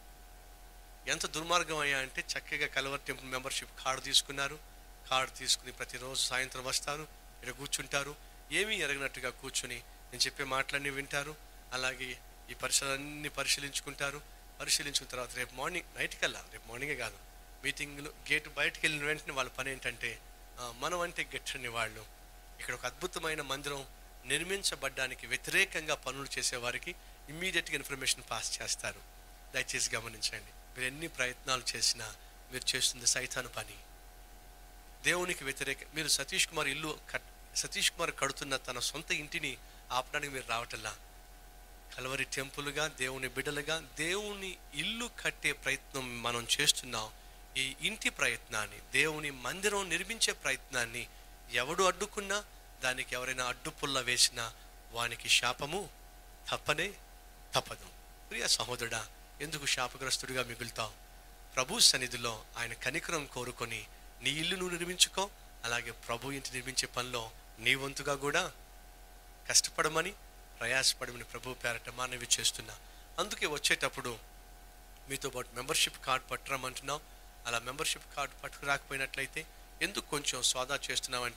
ఎంత దుర్మార్గం అయ్యా అంటే చక్కగా కలవర్ టెంపుల్ మెంబర్షిప్ కార్డు తీసుకున్నారు కార్డు తీసుకుని ప్రతిరోజు సాయంత్రం వస్తారు ఇక్కడ కూర్చుంటారు ఏమీ ఎరగనట్టుగా కూర్చుని నేను చెప్పే మాటలన్నీ వింటారు అలాగే ఈ పరిసరాలన్నీ పరిశీలించుకుంటారు పరిశీలించుకున్న తర్వాత రేపు మార్నింగ్ నైట్ కల్లా రేపు మార్నింగే కాదు మీటింగ్లు గేటు బయటకు వెళ్ళిన వెంటనే వాళ్ళ పని ఏంటంటే ఆ, మనం అంటే గట్టని వాళ్ళు ఇక్కడ ఒక అద్భుతమైన మందిరం నిర్మించబడ్డానికి వ్యతిరేకంగా పనులు చేసే వారికి ఇమ్మీడియట్గా ఇన్ఫర్మేషన్ పాస్ చేస్తారు దయచేసి గమనించండి మీరు ఎన్ని ప్రయత్నాలు చేసినా మీరు చేస్తుంది సైతాను పని దేవునికి వ్యతిరేక మీరు సతీష్ కుమార్ ఇల్లు కట్ సతీష్ కుమార్ కడుతున్న తన సొంత ఇంటిని ఆపడానికి మీరు రావటల్లా కలవరి టెంపుల్గా దేవుని బిడ్డలుగా దేవుని ఇల్లు కట్టే ప్రయత్నం మనం చేస్తున్నాం ఈ ఇంటి ప్రయత్నాన్ని దేవుని మందిరం నిర్మించే ప్రయత్నాన్ని ఎవడు అడ్డుకున్నా దానికి ఎవరైనా అడ్డుపుల్ల వేసినా వానికి శాపము తప్పనే తప్పదు ప్రియ సహోదరుడా ఎందుకు శాపగ్రస్తుడిగా మిగులుతావు ప్రభు సన్నిధిలో ఆయన కనికరం కోరుకొని నీ ఇల్లు నువ్వు నిర్మించుకో అలాగే ప్రభు ఇంటి నిర్మించే పనిలో నీ వంతుగా కూడా కష్టపడమని ప్రయాసపడమని ప్రభు పేరట మానవి చేస్తున్నా అందుకే వచ్చేటప్పుడు మీతో పాటు మెంబర్షిప్ కార్డ్ పట్టరమంటున్నాం అలా మెంబర్షిప్ కార్డు పట్టుకురాకపోయినట్లయితే ఎందుకు కొంచెం సోదా చేస్తున్నామంటే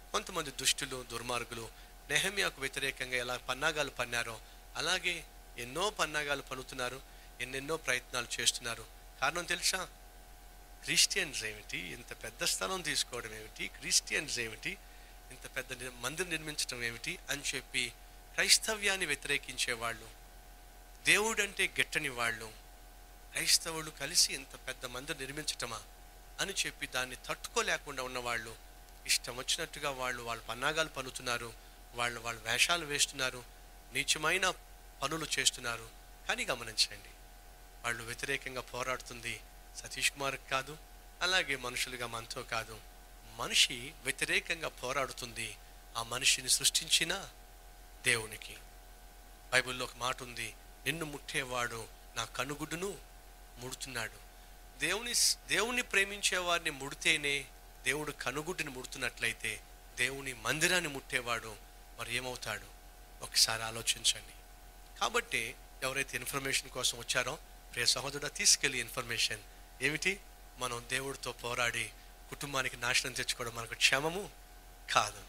కొంతమంది దుష్టులు దుర్మార్గులు నెహమియాకు వ్యతిరేకంగా ఎలా పన్నాగాలు పన్నారో అలాగే ఎన్నో పన్నాగాలు పన్నుతున్నారు ఎన్నెన్నో ప్రయత్నాలు చేస్తున్నారు కారణం తెలుసా క్రిస్టియన్స్ ఏమిటి ఇంత పెద్ద స్థలం తీసుకోవడం ఏమిటి క్రిస్టియన్స్ ఏమిటి ఇంత పెద్ద ని- మందిరం నిర్మించడం ఏమిటి అని చెప్పి క్రైస్తవ్యాన్ని వ్యతిరేకించే వాళ్ళు దేవుడంటే గెట్టని వాళ్ళు క్రైస్తవులు కలిసి ఇంత పెద్ద మందిరం నిర్మించటమా అని చెప్పి దాన్ని తట్టుకోలేకుండా ఉన్నవాళ్ళు ఇష్టం వచ్చినట్టుగా వాళ్ళు వాళ్ళ పన్నాగాలు పన్నుతున్నారు వాళ్ళు వాళ్ళ వేషాలు వేస్తున్నారు నీచమైన పనులు చేస్తున్నారు కానీ గమనించండి వాళ్ళు వ్యతిరేకంగా పోరాడుతుంది సతీష్ కుమార్ కాదు అలాగే మనుషులుగా మనతో కాదు మనిషి వ్యతిరేకంగా పోరాడుతుంది ఆ మనిషిని సృష్టించిన దేవునికి బైబిల్లో ఒక మాట ఉంది నిన్ను ముట్టేవాడు నా కనుగుడ్డును ముడుతున్నాడు దేవుని దేవుని ప్రేమించే వారిని ముడితేనే దేవుడు కనుగుడ్డుని ముడుతున్నట్లయితే దేవుని మందిరాన్ని ముట్టేవాడు మరి ఏమవుతాడు ఒకసారి ఆలోచించండి కాబట్టి ఎవరైతే ఇన్ఫర్మేషన్ కోసం వచ్చారో ప్రియ సహోదరుడు తీసుకెళ్ళి ఇన్ఫర్మేషన్ ఏమిటి మనం దేవుడితో పోరాడి కుటుంబానికి నాశనం తెచ్చుకోవడం మనకు క్షేమము కాదు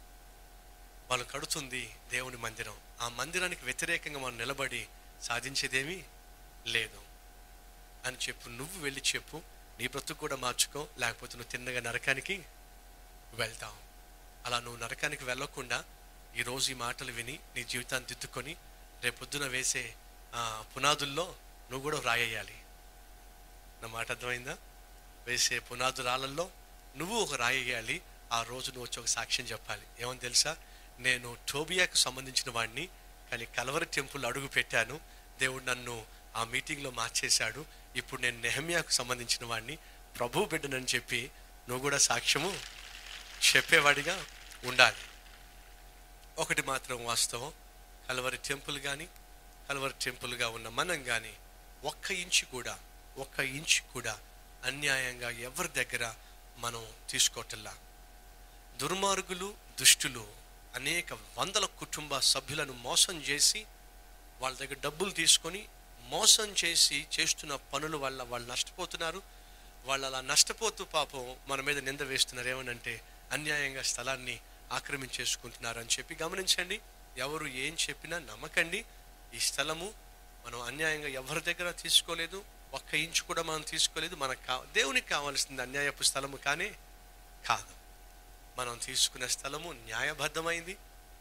వాళ్ళు కడుతుంది దేవుని మందిరం ఆ మందిరానికి వ్యతిరేకంగా మనం నిలబడి సాధించేదేమీ లేదు అని చెప్పు నువ్వు వెళ్ళి చెప్పు నీ బ్రతుకు కూడా మార్చుకో లేకపోతే నువ్వు తిన్నగా నరకానికి వెళ్తావు అలా నువ్వు నరకానికి వెళ్ళకుండా ఈరోజు ఈ మాటలు విని నీ జీవితాన్ని దిద్దుకొని రేపొద్దున వేసే ఆ, పునాదుల్లో నువ్వు కూడా రాయేయాలి నా మాట అర్థమైందా వేసే పునాదురాళ్ళల్లో నువ్వు ఒక రాయేయాలి ఆ రోజు నువ్వు వచ్చి ఒక సాక్ష్యం చెప్పాలి ఏమని తెలుసా నేను టోబియాకు సంబంధించిన వాడిని కానీ కలవరి టెంపుల్ అడుగు పెట్టాను దేవుడు నన్ను ఆ మీటింగ్లో మార్చేశాడు ఇప్పుడు నేను నెహమ్యాకు సంబంధించిన వాడిని ప్రభు బిడ్డనని చెప్పి నువ్వు కూడా సాక్ష్యము చెప్పేవాడిగా ఉండాలి ఒకటి మాత్రం వాస్తవం కలవరి టెంపుల్ కానీ కలవరి టెంపుల్గా ఉన్న మనం కానీ ఒక్క ఇంచు కూడా ఒక్క ఇంచు కూడా అన్యాయంగా ఎవరి దగ్గర మనం తీసుకోవటల్లా దుర్మార్గులు దుష్టులు అనేక వందల కుటుంబ సభ్యులను మోసం చేసి వాళ్ళ దగ్గర డబ్బులు తీసుకొని మోసం చేసి చేస్తున్న పనుల వల్ల వాళ్ళు నష్టపోతున్నారు వాళ్ళు అలా నష్టపోతూ పాపం మన మీద నింద వేస్తున్నారు ఏమనంటే అన్యాయంగా స్థలాన్ని ఆక్రమించేసుకుంటున్నారు అని చెప్పి గమనించండి ఎవరు ఏం చెప్పినా నమ్మకండి ఈ స్థలము మనం అన్యాయంగా ఎవరి దగ్గర తీసుకోలేదు ఒక్క ఇంచు కూడా మనం తీసుకోలేదు మనకు కా దేవునికి కావాల్సింది అన్యాయపు స్థలము కానీ కాదు మనం తీసుకునే స్థలము న్యాయబద్ధమైంది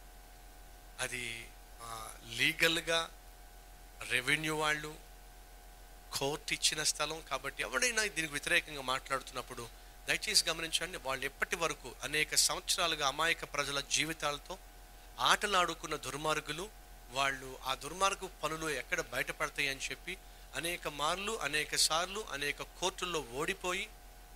అది ఆ, లీగల్గా రెవెన్యూ వాళ్ళు కోర్టు ఇచ్చిన స్థలం కాబట్టి ఎవడైనా దీనికి వ్యతిరేకంగా మాట్లాడుతున్నప్పుడు దయచేసి గమనించండి వాళ్ళు ఎప్పటి వరకు అనేక సంవత్సరాలుగా అమాయక ప్రజల జీవితాలతో ఆటలాడుకున్న దుర్మార్గులు వాళ్ళు ఆ దుర్మార్గు పనులు ఎక్కడ బయటపడతాయి అని చెప్పి అనేక మార్లు అనేక సార్లు అనేక కోర్టుల్లో ఓడిపోయి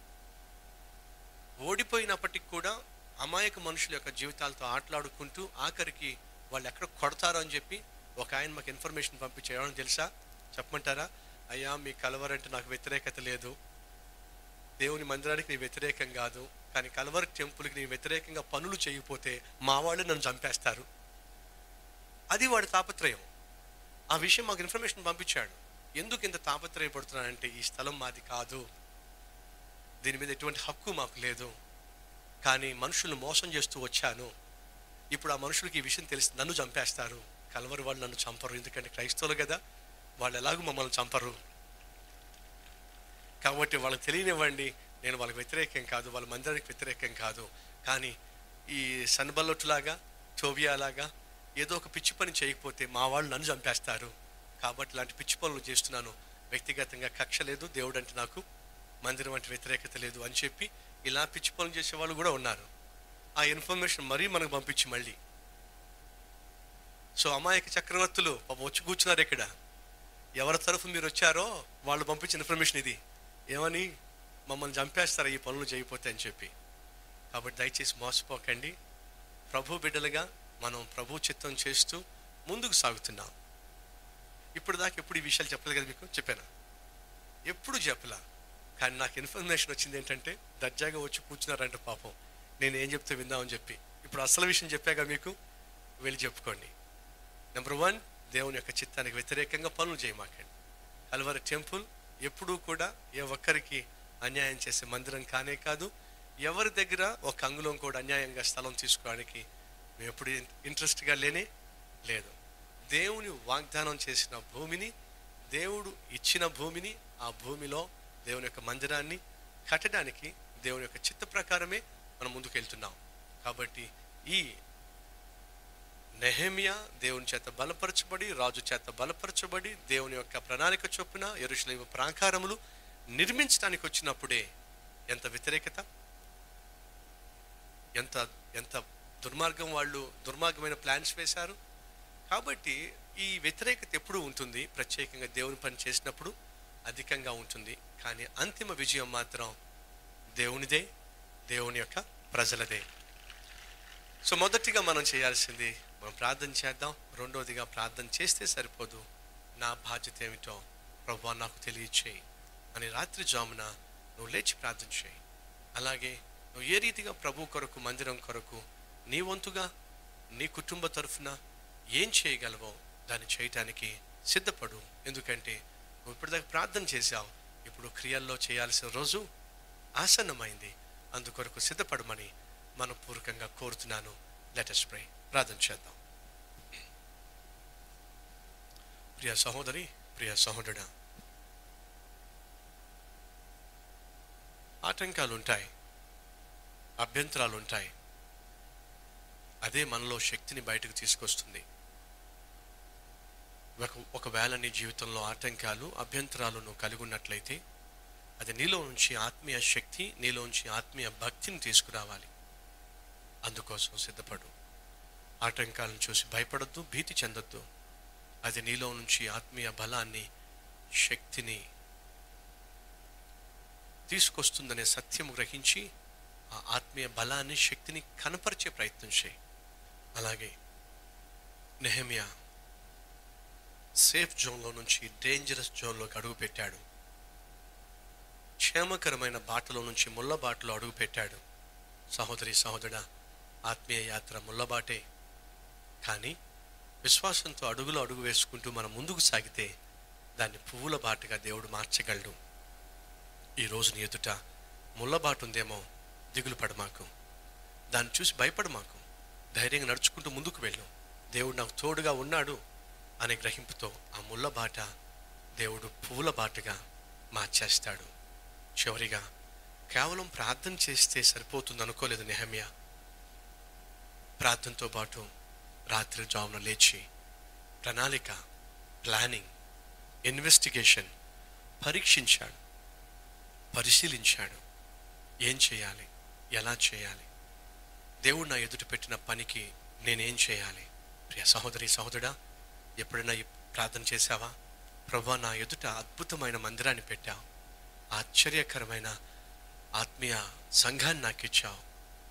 ఓడిపోయినప్పటికి కూడా అమాయక మనుషుల యొక్క జీవితాలతో ఆటలాడుకుంటూ ఆఖరికి వాళ్ళు ఎక్కడ కొడతారో అని చెప్పి ఒక ఆయన మాకు ఇన్ఫర్మేషన్ పంపించేయడం తెలుసా చెప్పమంటారా అయ్యా మీ కలవరంటే నాకు వ్యతిరేకత లేదు దేవుని మందిరానికి నీ వ్యతిరేకం కాదు కానీ కలవరి టెంపుల్కి నీ వ్యతిరేకంగా పనులు చేయకపోతే మా వాళ్ళు నన్ను చంపేస్తారు అది వాడి తాపత్రయం ఆ విషయం మాకు ఇన్ఫర్మేషన్ పంపించాడు ఎందుకు ఇంత తాపత్రయపడుతున్నానంటే ఈ స్థలం మాది కాదు దీని మీద ఎటువంటి హక్కు మాకు లేదు కానీ మనుషులను మోసం చేస్తూ వచ్చాను ఇప్పుడు ఆ మనుషులకి ఈ విషయం తెలిసి నన్ను చంపేస్తారు కలవరి వాళ్ళు నన్ను చంపరు ఎందుకంటే క్రైస్తవులు కదా వాళ్ళు ఎలాగో మమ్మల్ని చంపరు కాబట్టి వాళ్ళకి తెలియనివ్వండి నేను వాళ్ళకి వ్యతిరేకం కాదు వాళ్ళ మందిరానికి వ్యతిరేకం కాదు కానీ ఈ సన్బల్లొట్టులాగా టోబియాలాగా ఏదో ఒక పిచ్చి పని చేయకపోతే మా వాళ్ళు నన్ను చంపేస్తారు కాబట్టి ఇలాంటి పిచ్చి పనులు చేస్తున్నాను వ్యక్తిగతంగా కక్ష లేదు దేవుడు అంటే నాకు మందిరం అంటే వ్యతిరేకత లేదు అని చెప్పి ఇలా పిచ్చి పనులు చేసే వాళ్ళు కూడా ఉన్నారు ఆ ఇన్ఫర్మేషన్ మరీ మనకు పంపించి మళ్ళీ సో అమాయక చక్రవర్తులు పాపం వచ్చి కూర్చున్నారు ఇక్కడ ఎవరి తరఫు మీరు వచ్చారో వాళ్ళు పంపించిన ఇన్ఫర్మేషన్ ఇది ఏమని మమ్మల్ని చంపేస్తారా ఈ పనులు చేయకపోతే అని చెప్పి కాబట్టి దయచేసి మోసపోకండి ప్రభు బిడ్డలుగా మనం ప్రభు చిత్తం చేస్తూ ముందుకు సాగుతున్నాం ఇప్పుడు దాకా ఎప్పుడు ఈ విషయాలు చెప్పలేదు కదా మీకు చెప్పాను ఎప్పుడు చెప్పలా కానీ నాకు ఇన్ఫర్మేషన్ వచ్చింది ఏంటంటే దర్జాగా వచ్చి కూర్చున్నారంట పాపం నేను ఏం చెప్తే విందామని చెప్పి ఇప్పుడు అసలు విషయం చెప్పాక మీకు వెళ్ళి చెప్పుకోండి నెంబర్ వన్ దేవుని యొక్క చిత్తానికి వ్యతిరేకంగా పనులు చేయమాకండి కల్వరి టెంపుల్ ఎప్పుడూ కూడా ఏ ఒక్కరికి అన్యాయం చేసే మందిరం కానే కాదు ఎవరి దగ్గర ఒక అంగుళం కూడా అన్యాయంగా స్థలం తీసుకోవడానికి మేము ఎప్పుడు ఇంట్రెస్ట్గా లేనే లేదు దేవుని వాగ్దానం చేసిన భూమిని దేవుడు ఇచ్చిన భూమిని ఆ భూమిలో దేవుని యొక్క మందిరాన్ని కట్టడానికి దేవుని యొక్క చిత్త ప్రకారమే మనం ముందుకు వెళ్తున్నాం కాబట్టి ఈ నెహమియా దేవుని చేత బలపరచబడి రాజు చేత బలపరచబడి దేవుని యొక్క ప్రణాళిక చొప్పున ఎరుషలేము ప్రాకారములు నిర్మించడానికి వచ్చినప్పుడే ఎంత వ్యతిరేకత ఎంత ఎంత దుర్మార్గం వాళ్ళు దుర్మార్గమైన ప్లాన్స్ వేశారు కాబట్టి ఈ వ్యతిరేకత ఎప్పుడు ఉంటుంది ప్రత్యేకంగా దేవుని పని చేసినప్పుడు అధికంగా ఉంటుంది కానీ అంతిమ విజయం మాత్రం దేవునిదే దేవుని యొక్క ప్రజలదే సో మొదటిగా మనం చేయాల్సింది మనం ప్రార్థన చేద్దాం రెండోదిగా ప్రార్థన చేస్తే సరిపోదు నా బాధ్యత ఏమిటో ప్రభు నాకు తెలియచేయి అని రాత్రి జామున నువ్వు లేచి ప్రార్థన చేయి అలాగే నువ్వు ఏ రీతిగా ప్రభు కొరకు మందిరం కొరకు నీ వంతుగా నీ కుటుంబ తరఫున ఏం చేయగలవో దాన్ని చేయటానికి సిద్ధపడు ఎందుకంటే నువ్వు ఇప్పటిదాకా ప్రార్థన చేశావు ఇప్పుడు క్రియల్లో చేయాల్సిన రోజు ఆసన్నమైంది అందుకొరకు సిద్ధపడమని మనపూర్వకంగా కోరుతున్నాను లెటస్ ప్రే ప్రార్థన చేద్దాం ప్రియ సహోదరి ప్రియ సహోదరుడా ఆటంకాలు ఉంటాయి అభ్యంతరాలు ఉంటాయి అదే మనలో శక్తిని బయటకు తీసుకొస్తుంది ఒక ఒకవేళ నీ జీవితంలో ఆటంకాలు అభ్యంతరాలు నువ్వు కలిగి ఉన్నట్లయితే అది నీలో నుంచి ఆత్మీయ శక్తి నీలో నుంచి ఆత్మీయ భక్తిని తీసుకురావాలి అందుకోసం సిద్ధపడు ఆటంకాలను చూసి భయపడద్దు భీతి చెందొద్దు అది నీలో నుంచి ఆత్మీయ బలాన్ని శక్తిని తీసుకొస్తుందనే సత్యం గ్రహించి ఆ ఆత్మీయ బలాన్ని శక్తిని కనపరిచే ప్రయత్నం చేయి అలాగే నెహమియా సేఫ్ జోన్లో నుంచి డేంజరస్ జోన్లోకి అడుగు పెట్టాడు క్షేమకరమైన బాటలో నుంచి ముళ్ళ బాటలో అడుగు పెట్టాడు సహోదరి సహోదరుడా ఆత్మీయ యాత్ర ముళ్ళబాటే కానీ విశ్వాసంతో అడుగులో అడుగు వేసుకుంటూ మనం ముందుకు సాగితే దాన్ని పువ్వుల బాటగా దేవుడు మార్చగలడు ఈరోజు నీ ఎదుట ముళ్ళబాటు ఉందేమో దిగులు పడమాకు దాన్ని చూసి భయపడు మాకు ధైర్యంగా నడుచుకుంటూ ముందుకు వెళ్ళు దేవుడు నాకు తోడుగా ఉన్నాడు అనే గ్రహింపుతో ఆ ముళ్ళ బాట దేవుడు పువ్వుల బాటగా మార్చేస్తాడు చివరిగా కేవలం ప్రార్థన చేస్తే సరిపోతుంది అనుకోలేదు నెహమ్య ప్రార్థనతో పాటు రాత్రి జామున లేచి ప్రణాళిక ప్లానింగ్ ఇన్వెస్టిగేషన్ పరీక్షించాడు పరిశీలించాడు ఏం చేయాలి ఎలా చేయాలి దేవుడు నా ఎదుట పెట్టిన పనికి నేనేం చేయాలి ప్రియ సహోదరి సహోదరుడా ఎప్పుడైనా ఈ ప్రార్థన చేశావా ప్రభా నా ఎదుట అద్భుతమైన మందిరాన్ని పెట్టావు ఆశ్చర్యకరమైన ఆత్మీయ సంఘాన్ని నాకు ఇచ్చావు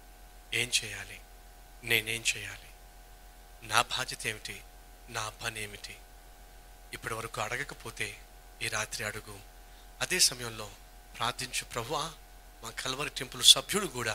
ఏం చేయాలి నేనేం చేయాలి నా బాధ్యత ఏమిటి నా పని ఏమిటి ఇప్పటి వరకు అడగకపోతే ఈ రాత్రి అడుగు అదే సమయంలో ప్రార్థించు ప్రభువా మా కల్వరి టెంపుల్ సభ్యుడు కూడా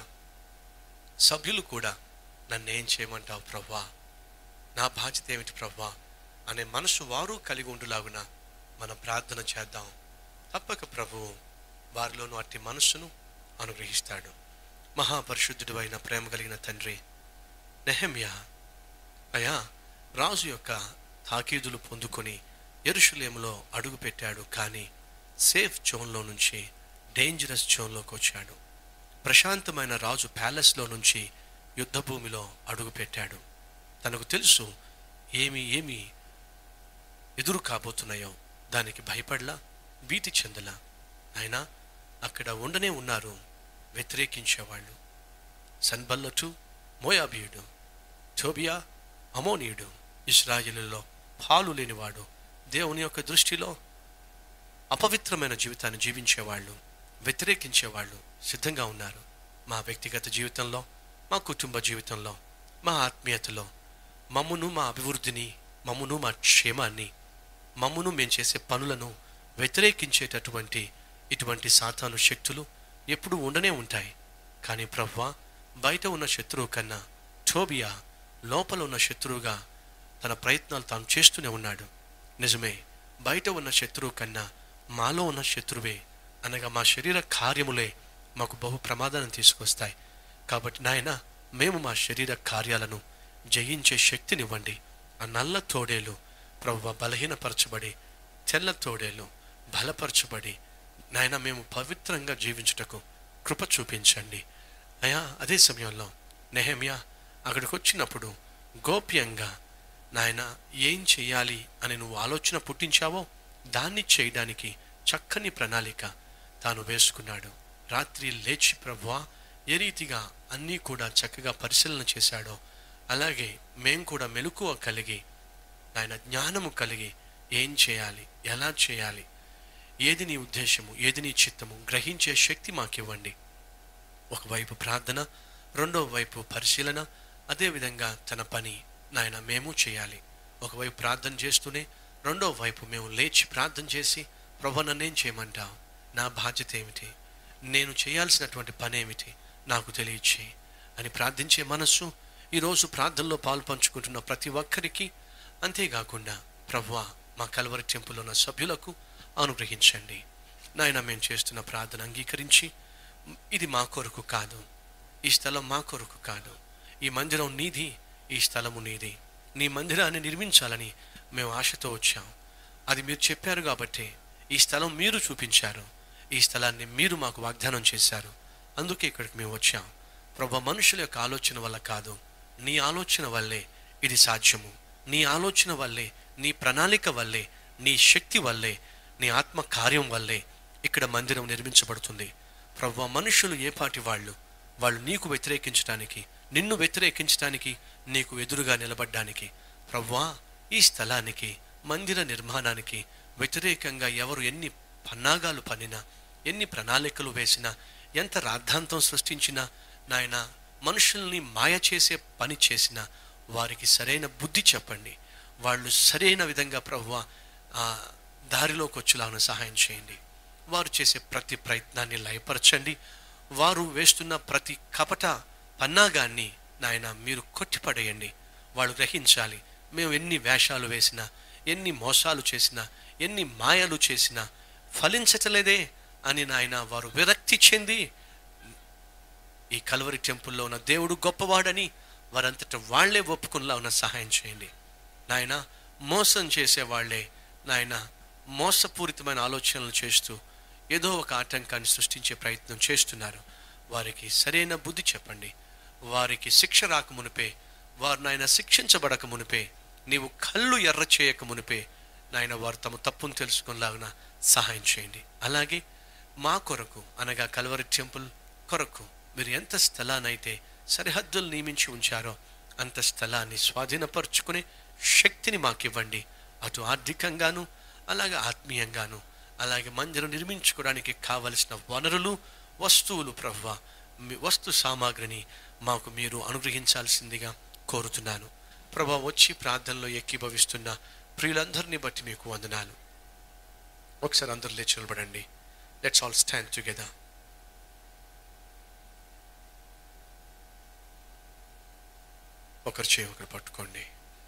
సభ్యులు కూడా నన్ను ఏం చేయమంటావు ప్రభువా నా బాధ్యత ఏమిటి ప్రభువా అనే మనసు వారు కలిగి ఉండులాగున మనం ప్రార్థన చేద్దాం తప్పక ప్రభువు వారిలోనూ అట్టి మనస్సును అనుగ్రహిస్తాడు మహాపరిశుద్ధుడు అయిన ప్రేమ కలిగిన తండ్రి నెహమ్యా అయా రాజు యొక్క తాకీదులు పొందుకొని ఎరుషులేములో అడుగు పెట్టాడు కానీ సేఫ్ జోన్లో నుంచి డేంజరస్ జోన్లోకి వచ్చాడు ప్రశాంతమైన రాజు ప్యాలెస్లో నుంచి యుద్ధభూమిలో అడుగు పెట్టాడు తనకు తెలుసు ఏమి ఏమి ఎదురు కాబోతున్నాయో దానికి భయపడలా భీతి చెందలా అయినా అక్కడ ఉండనే ఉన్నారు వ్యతిరేకించేవాళ్ళు సన్బల్లటు మోయాబీయుడు టోబియా అమోనీయుడు ఇస్రాయేలులో పాలు లేనివాడు దేవుని యొక్క దృష్టిలో అపవిత్రమైన జీవితాన్ని జీవించేవాళ్ళు వ్యతిరేకించేవాళ్ళు సిద్ధంగా ఉన్నారు మా వ్యక్తిగత జీవితంలో మా కుటుంబ జీవితంలో మా ఆత్మీయతలో మమ్మును మా అభివృద్ధిని మమ్మును మా క్షేమాన్ని మమ్మును మేము చేసే పనులను వ్యతిరేకించేటటువంటి ఇటువంటి సాతాను శక్తులు ఎప్పుడూ ఉండనే ఉంటాయి కానీ ప్రవ్వా బయట ఉన్న శత్రువు కన్నా టోబియా లోపల ఉన్న శత్రువుగా తన ప్రయత్నాలు తాను చేస్తూనే ఉన్నాడు నిజమే బయట ఉన్న శత్రువు కన్నా మాలో ఉన్న శత్రువే అనగా మా శరీర కార్యములే మాకు బహు ప్రమాదాన్ని తీసుకొస్తాయి కాబట్టి నాయన మేము మా శరీర కార్యాలను జయించే శక్తినివ్వండి ఆ నల్ల తోడేలు ప్రభు బలహీనపరచబడి తెల్ల తోడేలు బలపరచబడి నాయన మేము పవిత్రంగా జీవించుటకు కృప చూపించండి అయా అదే సమయంలో నెహమ్యా అక్కడికి వచ్చినప్పుడు గోప్యంగా నాయన ఏం చెయ్యాలి అని నువ్వు ఆలోచన పుట్టించావో దాన్ని చేయడానికి చక్కని ప్రణాళిక తాను వేసుకున్నాడు రాత్రి లేచి ప్రభువా ఏ రీతిగా అన్నీ కూడా చక్కగా పరిశీలన చేశాడో అలాగే మేం కూడా మెలకువ కలిగి ఆయన జ్ఞానము కలిగి ఏం చేయాలి ఎలా చేయాలి ఏది నీ ఉద్దేశము ఏది నీ చిత్తము గ్రహించే శక్తి మాకివ్వండి ఒకవైపు ప్రార్థన రెండో వైపు పరిశీలన అదేవిధంగా తన పని నాయన మేము చేయాలి ఒకవైపు ప్రార్థన చేస్తూనే రెండో వైపు మేము లేచి ప్రార్థన చేసి ప్రభు నన్నేం చేయమంటావు నా బాధ్యత ఏమిటి నేను చేయాల్సినటువంటి పని ఏమిటి నాకు తెలియచే అని ప్రార్థించే మనస్సు ఈరోజు ప్రార్థనలో పాలు పంచుకుంటున్న ప్రతి ఒక్కరికి అంతేకాకుండా ప్రభువా మా కలవరి టెంపుల్ ఉన్న సభ్యులకు అనుగ్రహించండి నాయన మేము చేస్తున్న ప్రార్థన అంగీకరించి ఇది మా కొరకు కాదు ఈ స్థలం మా కొరకు కాదు ఈ మందిరం నీది ఈ స్థలము నీది నీ మందిరాన్ని నిర్మించాలని మేము ఆశతో వచ్చాం అది మీరు చెప్పారు కాబట్టి ఈ స్థలం మీరు చూపించారు ఈ స్థలాన్ని మీరు మాకు వాగ్దానం చేశారు అందుకే ఇక్కడికి మేము వచ్చాం ప్రభు మనుషుల యొక్క ఆలోచన వల్ల కాదు నీ ఆలోచన వల్లే ఇది సాధ్యము నీ ఆలోచన వల్లే నీ ప్రణాళిక వల్లే నీ శక్తి వల్లే నీ ఆత్మ కార్యం వల్లే ఇక్కడ మందిరం నిర్మించబడుతుంది ప్రభు మనుషులు ఏ పాటి వాళ్ళు వాళ్ళు నీకు వ్యతిరేకించడానికి నిన్ను వ్యతిరేకించడానికి నీకు ఎదురుగా నిలబడ్డానికి ప్రవ్వా ఈ స్థలానికి మందిర నిర్మాణానికి వ్యతిరేకంగా ఎవరు ఎన్ని పన్నాగాలు పన్నినా ఎన్ని ప్రణాళికలు వేసినా ఎంత రాద్ధాంతం సృష్టించినా నాయన మనుషుల్ని మాయ చేసే పని చేసినా వారికి సరైన బుద్ధి చెప్పండి వాళ్ళు సరైన విధంగా ప్రభువ ఆ దారిలోకి వచ్చేలాగా సహాయం చేయండి వారు చేసే ప్రతి ప్రయత్నాన్ని లయపరచండి వారు వేస్తున్న ప్రతి కపట పన్నాగాన్ని నాయన మీరు కొట్టిపడేయండి వాళ్ళు గ్రహించాలి మేము ఎన్ని వేషాలు వేసినా ఎన్ని మోసాలు చేసినా ఎన్ని మాయలు చేసినా ఫలించటలేదే అని నాయన వారు విరక్తి చెంది ఈ కల్వరి టెంపుల్లో ఉన్న దేవుడు గొప్పవాడని వారంతట వాళ్లే ఒప్పుకునేలా ఉన్న సహాయం చేయండి నాయన మోసం చేసే వాళ్ళే నాయన మోసపూరితమైన ఆలోచనలు చేస్తూ ఏదో ఒక ఆటంకాన్ని సృష్టించే ప్రయత్నం చేస్తున్నారు వారికి సరైన బుద్ధి చెప్పండి వారికి శిక్ష రాక మునిపే వారు నాయన శిక్షించబడక మునిపే నీవు కళ్ళు ఎర్ర చేయక మునిపే నాయన వారు తమ తప్పును తెలుసుకునేలాగా సహాయం చేయండి అలాగే మా కొరకు అనగా కల్వరి టెంపుల్ కొరకు మీరు ఎంత స్థలానైతే సరిహద్దులు నియమించి ఉంచారో అంత స్థలాన్ని స్వాధీనపరుచుకునే శక్తిని మాకివ్వండి అటు ఆర్థికంగాను అలాగే ఆత్మీయంగాను అలాగే మందిరం నిర్మించుకోవడానికి కావలసిన వనరులు వస్తువులు ప్రభువ మీ వస్తు సామాగ్రిని మాకు మీరు అనుగ్రహించాల్సిందిగా కోరుతున్నాను ప్రభా వచ్చి ప్రార్థనలో ఎక్కిభవిస్తున్న ప్రియులందరినీ బట్టి మీకు వందనాలు ఒకసారి అందరు లేచి నిలబడండి లెట్స్ ఆల్ స్టాండ్ టుగెదర్ ఒకరి చేయి ఒకరు పట్టుకోండి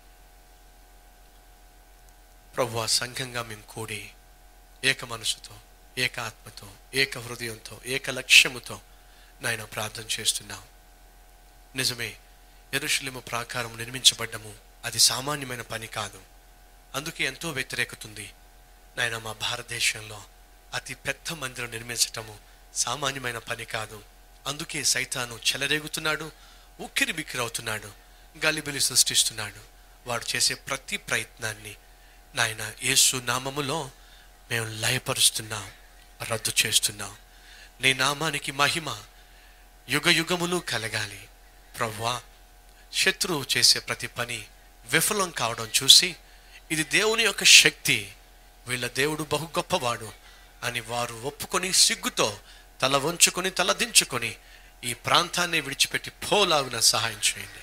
ప్రభు సంఘంగా మేము కూడి ఏక మనసుతో ఏక ఆత్మతో ఏక హృదయంతో ఏక లక్ష్యముతో నాయన ప్రార్థన చేస్తున్నాం నిజమే ఎరుషులేము ప్రాకారం నిర్మించబడ్డము అది సామాన్యమైన పని కాదు అందుకే ఎంతో వ్యతిరేకతుంది నాయన మా భారతదేశంలో అతి పెద్ద మందిరం నిర్మించటము సామాన్యమైన పని కాదు అందుకే సైతాను చెలరేగుతున్నాడు ఉక్కిరి బిక్కిరవుతున్నాడు గలిబిలి సృష్టిస్తున్నాడు వాడు చేసే ప్రతి ప్రయత్నాన్ని నాయన యేసు నామములో మేము లయపరుస్తున్నాం రద్దు చేస్తున్నాం నీ నామానికి మహిమ యుగ యుగములు కలగాలి ప్రవ్వా శత్రువు చేసే ప్రతి పని విఫలం కావడం చూసి ఇది దేవుని యొక్క శక్తి వీళ్ళ దేవుడు బహు గొప్పవాడు అని వారు ఒప్పుకొని సిగ్గుతో తల వంచుకొని తల దించుకొని ఈ ప్రాంతాన్ని విడిచిపెట్టి పోలాగున సహాయం చేయండి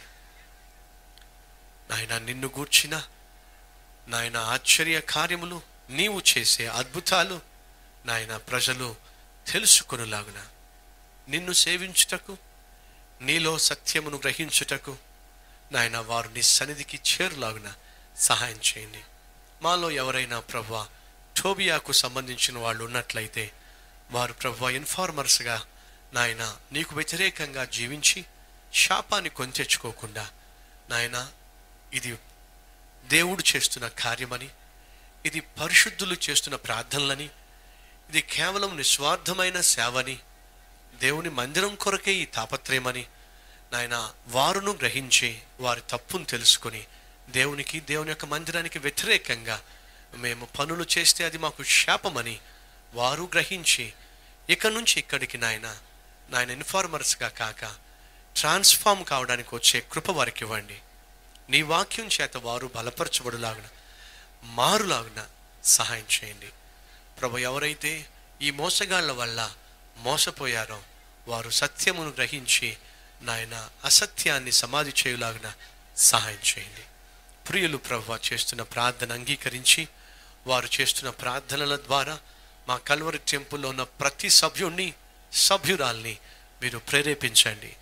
నాయన నిన్ను గూర్చిన నాయన ఆశ్చర్య కార్యములు నీవు చేసే అద్భుతాలు నాయన ప్రజలు తెలుసుకొనులాగున నిన్ను సేవించుటకు నీలో సత్యమును గ్రహించుటకు నాయన వారు నీ సన్నిధికి చేరులాగున సహాయం చేయండి మాలో ఎవరైనా ప్రభు టోబియాకు సంబంధించిన వాళ్ళు ఉన్నట్లయితే వారు ప్రభు ఇన్ఫార్మర్స్గా నాయన నీకు వ్యతిరేకంగా జీవించి శాపాన్ని కొని తెచ్చుకోకుండా నాయన ఇది దేవుడు చేస్తున్న కార్యమని ఇది పరిశుద్ధులు చేస్తున్న ప్రార్థనలని ఇది కేవలం నిస్వార్థమైన సేవని దేవుని మందిరం కొరకే ఈ తాపత్రయమని నాయన వారును గ్రహించి వారి తప్పును తెలుసుకొని దేవునికి దేవుని యొక్క మందిరానికి వ్యతిరేకంగా మేము పనులు చేస్తే అది మాకు శాపమని వారు గ్రహించి ఇక నుంచి ఇక్కడికి నాయన నాయన ఇన్ఫార్మర్స్గా కాక ట్రాన్స్ఫార్మ్ కావడానికి వచ్చే కృప వారికి ఇవ్వండి నీ వాక్యం చేత వారు బలపరచబడులాగున మారులాగున సహాయం చేయండి ప్రభు ఎవరైతే ఈ మోసగాళ్ళ వల్ల మోసపోయారో వారు సత్యమును గ్రహించి నాయన అసత్యాన్ని సమాధి చేయులాగున సహాయం చేయండి ప్రియులు ప్రభు చేస్తున్న ప్రార్థన అంగీకరించి వారు చేస్తున్న ప్రార్థనల ద్వారా మా కల్వరి టెంపుల్లో ఉన్న ప్రతి సభ్యుణ్ణి సభ్యురాల్ని మీరు ప్రేరేపించండి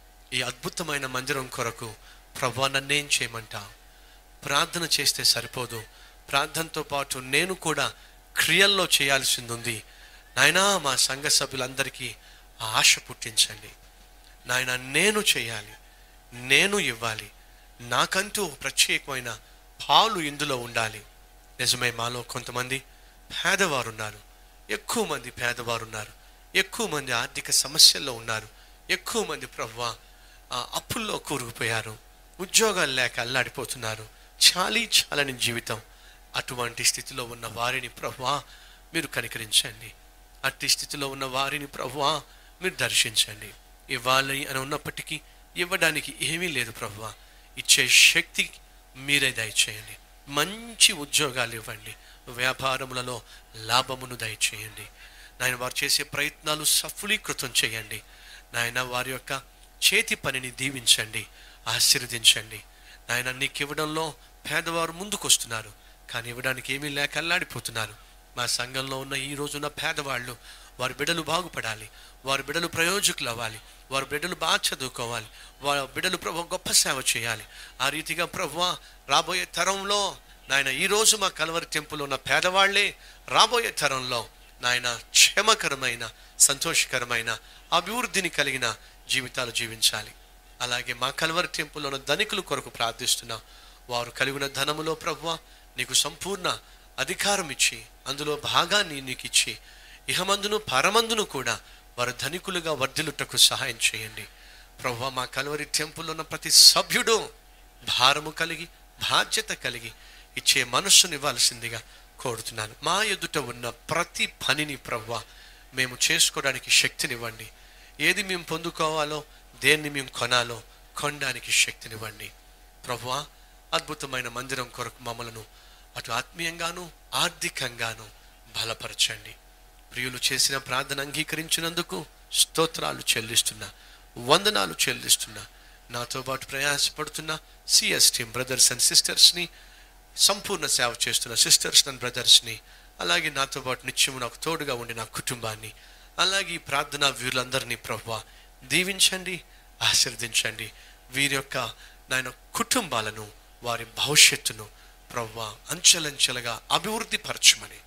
ఈ అద్భుతమైన మందిరం కొరకు ప్రభు నన్నేం చేయమంటావు ప్రార్థన చేస్తే సరిపోదు ప్రార్థనతో పాటు నేను కూడా క్రియల్లో చేయాల్సింది ఉంది నాయనా మా సంఘ సభ్యులందరికీ ఆ ఆశ పుట్టించండి నాయన నేను చేయాలి నేను ఇవ్వాలి నాకంటూ ఒక ప్రత్యేకమైన పాలు ఇందులో ఉండాలి నిజమే మాలో కొంతమంది పేదవారు ఉన్నారు ఎక్కువ మంది పేదవారు ఉన్నారు ఎక్కువ మంది ఆర్థిక సమస్యల్లో ఉన్నారు ఎక్కువ మంది ప్రభు అప్పుల్లో కూరుకుపోయారు ఉద్యోగాలు లేక అల్లాడిపోతున్నారు చాలీ చాలని జీవితం అటువంటి స్థితిలో ఉన్న వారిని ప్రభువా మీరు కనికరించండి అట్టి స్థితిలో ఉన్న వారిని ప్రభువా మీరు దర్శించండి ఇవ్వాలి అని ఉన్నప్పటికీ ఇవ్వడానికి ఏమీ లేదు ప్రభువా ఇచ్చే శక్తి మీరే దయచేయండి మంచి ఉద్యోగాలు ఇవ్వండి వ్యాపారములలో లాభమును దయచేయండి నాయన వారు చేసే ప్రయత్నాలు సఫలీకృతం చేయండి నాయన వారి యొక్క చేతి పనిని దీవించండి ఆశీర్వదించండి నాయన నీకు ఇవ్వడంలో పేదవారు ముందుకొస్తున్నారు కానీ ఇవ్వడానికి ఏమీ లేక అల్లాడిపోతున్నారు మా సంఘంలో ఉన్న ఈ రోజున్న పేదవాళ్ళు వారి బిడ్డలు బాగుపడాలి వారి బిడ్డలు ప్రయోజకులు అవ్వాలి వారి బిడ్డలు బాగా చదువుకోవాలి వారి బిడ్డలు ప్రభు గొప్ప సేవ చేయాలి ఆ రీతిగా ప్రభు రాబోయే తరంలో నాయన ఈరోజు మా కలవరి టెంపుల్ ఉన్న పేదవాళ్లే రాబోయే తరంలో నాయన క్షేమకరమైన సంతోషకరమైన అభివృద్ధిని కలిగిన జీవితాలు జీవించాలి అలాగే మా కలవరి టెంపుల్లో ఉన్న ధనికుల కొరకు ప్రార్థిస్తున్నాం వారు కలిగిన ధనములో ప్రభువ నీకు సంపూర్ణ అధికారం ఇచ్చి అందులో భాగాన్ని నీకు ఇచ్చి ఇహమందును పరమందును కూడా వారు ధనికులుగా వర్ధిల్లుటకు సహాయం చేయండి ప్రభు మా కలవరి టెంపుల్లో ఉన్న ప్రతి సభ్యుడు భారము కలిగి బాధ్యత కలిగి ఇచ్చే మనస్సును ఇవ్వాల్సిందిగా కోరుతున్నాను మా ఎదుట ఉన్న ప్రతి పనిని ప్రవ్వ మేము చేసుకోవడానికి శక్తినివ్వండి ఏది మేము పొందుకోవాలో దేన్ని మేము కొనాలో కొనడానికి శక్తినివ్వండి ప్రభువా అద్భుతమైన మందిరం కొరకు మమ్మలను అటు ఆత్మీయంగాను ఆర్థికంగాను బలపరచండి ప్రియులు చేసిన ప్రార్థన అంగీకరించినందుకు స్తోత్రాలు చెల్లిస్తున్నా వందనాలు చెల్లిస్తున్నా నాతో పాటు ప్రయాసపడుతున్న సిఎస్ టీమ్ బ్రదర్స్ అండ్ సిస్టర్స్ని సంపూర్ణ సేవ చేస్తున్న సిస్టర్స్ అండ్ బ్రదర్స్ని అలాగే నాతో పాటు నిత్యము నాకు తోడుగా ఉండి నా కుటుంబాన్ని అలాగే ఈ ప్రార్థనా వీరులందరినీ ప్రభు దీవించండి ఆశీర్వదించండి వీరి యొక్క నాయన కుటుంబాలను వారి భవిష్యత్తును ప్రవ్వ అంచెలంచెలుగా అభివృద్ధి పరచమని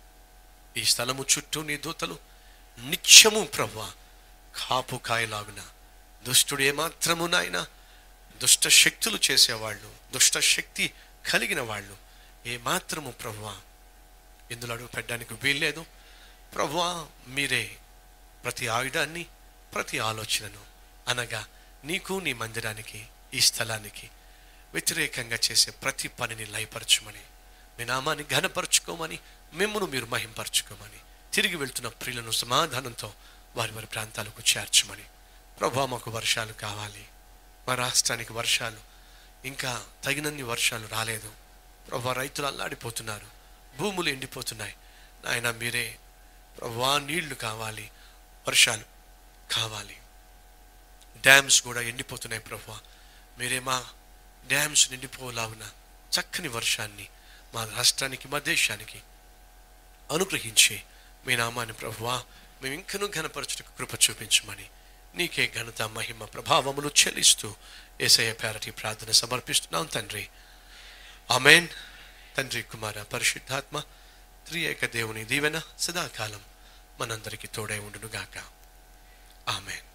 ఈ స్థలము చుట్టూ నీ దూతలు నిత్యము ప్రవ్వ కాపు కాయలాగున దుష్టుడు ఏమాత్రము నాయన దుష్ట శక్తులు చేసేవాళ్ళు దుష్ట శక్తి కలిగిన వాళ్ళు ఏమాత్రము ప్రభువా ఇందులో అడుగు పెట్టడానికి వీల్లేదు ప్రభువా మీరే ప్రతి ఆయుధాన్ని ప్రతి ఆలోచనను అనగా నీకు నీ మందిరానికి ఈ స్థలానికి వ్యతిరేకంగా చేసే ప్రతి పనిని లయపరచమని మీ నామాన్ని ఘనపరచుకోమని మిమ్మను మీరు మహింపరచుకోమని తిరిగి వెళ్తున్న ప్రియులను సమాధానంతో వారి వారి ప్రాంతాలకు చేర్చమని ప్రభా మాకు వర్షాలు కావాలి మా రాష్ట్రానికి వర్షాలు ఇంకా తగినన్ని వర్షాలు రాలేదు ప్రభా రైతులు అల్లాడిపోతున్నారు భూములు ఎండిపోతున్నాయి నాయన మీరే ప్రభా నీళ్లు కావాలి వర్షాలు కావాలి డ్యామ్స్ కూడా ఎండిపోతున్నాయి ప్రభా మీరే మా డ్యామ్స్ నిండిపోలాగున చక్కని వర్షాన్ని మా రాష్ట్రానికి మా దేశానికి అనుగ్రహించి మీ నామాన్ని ప్రభువా మేము ఇంకనూ ఘనపరచుటకు కృప చూపించమని నీకే ఘనత మహిమ ప్రభావములు చెల్లిస్తూ ఏసయ్య పేరటి ప్రార్థన సమర్పిస్తున్నాం తండ్రి ఆమెన్ తండ్రి కుమార పరిశుద్ధాత్మ త్రియేక దేవుని దీవెన సదాకాలం మనందరికీ తోడై ఉండునుగాక ఆమెన్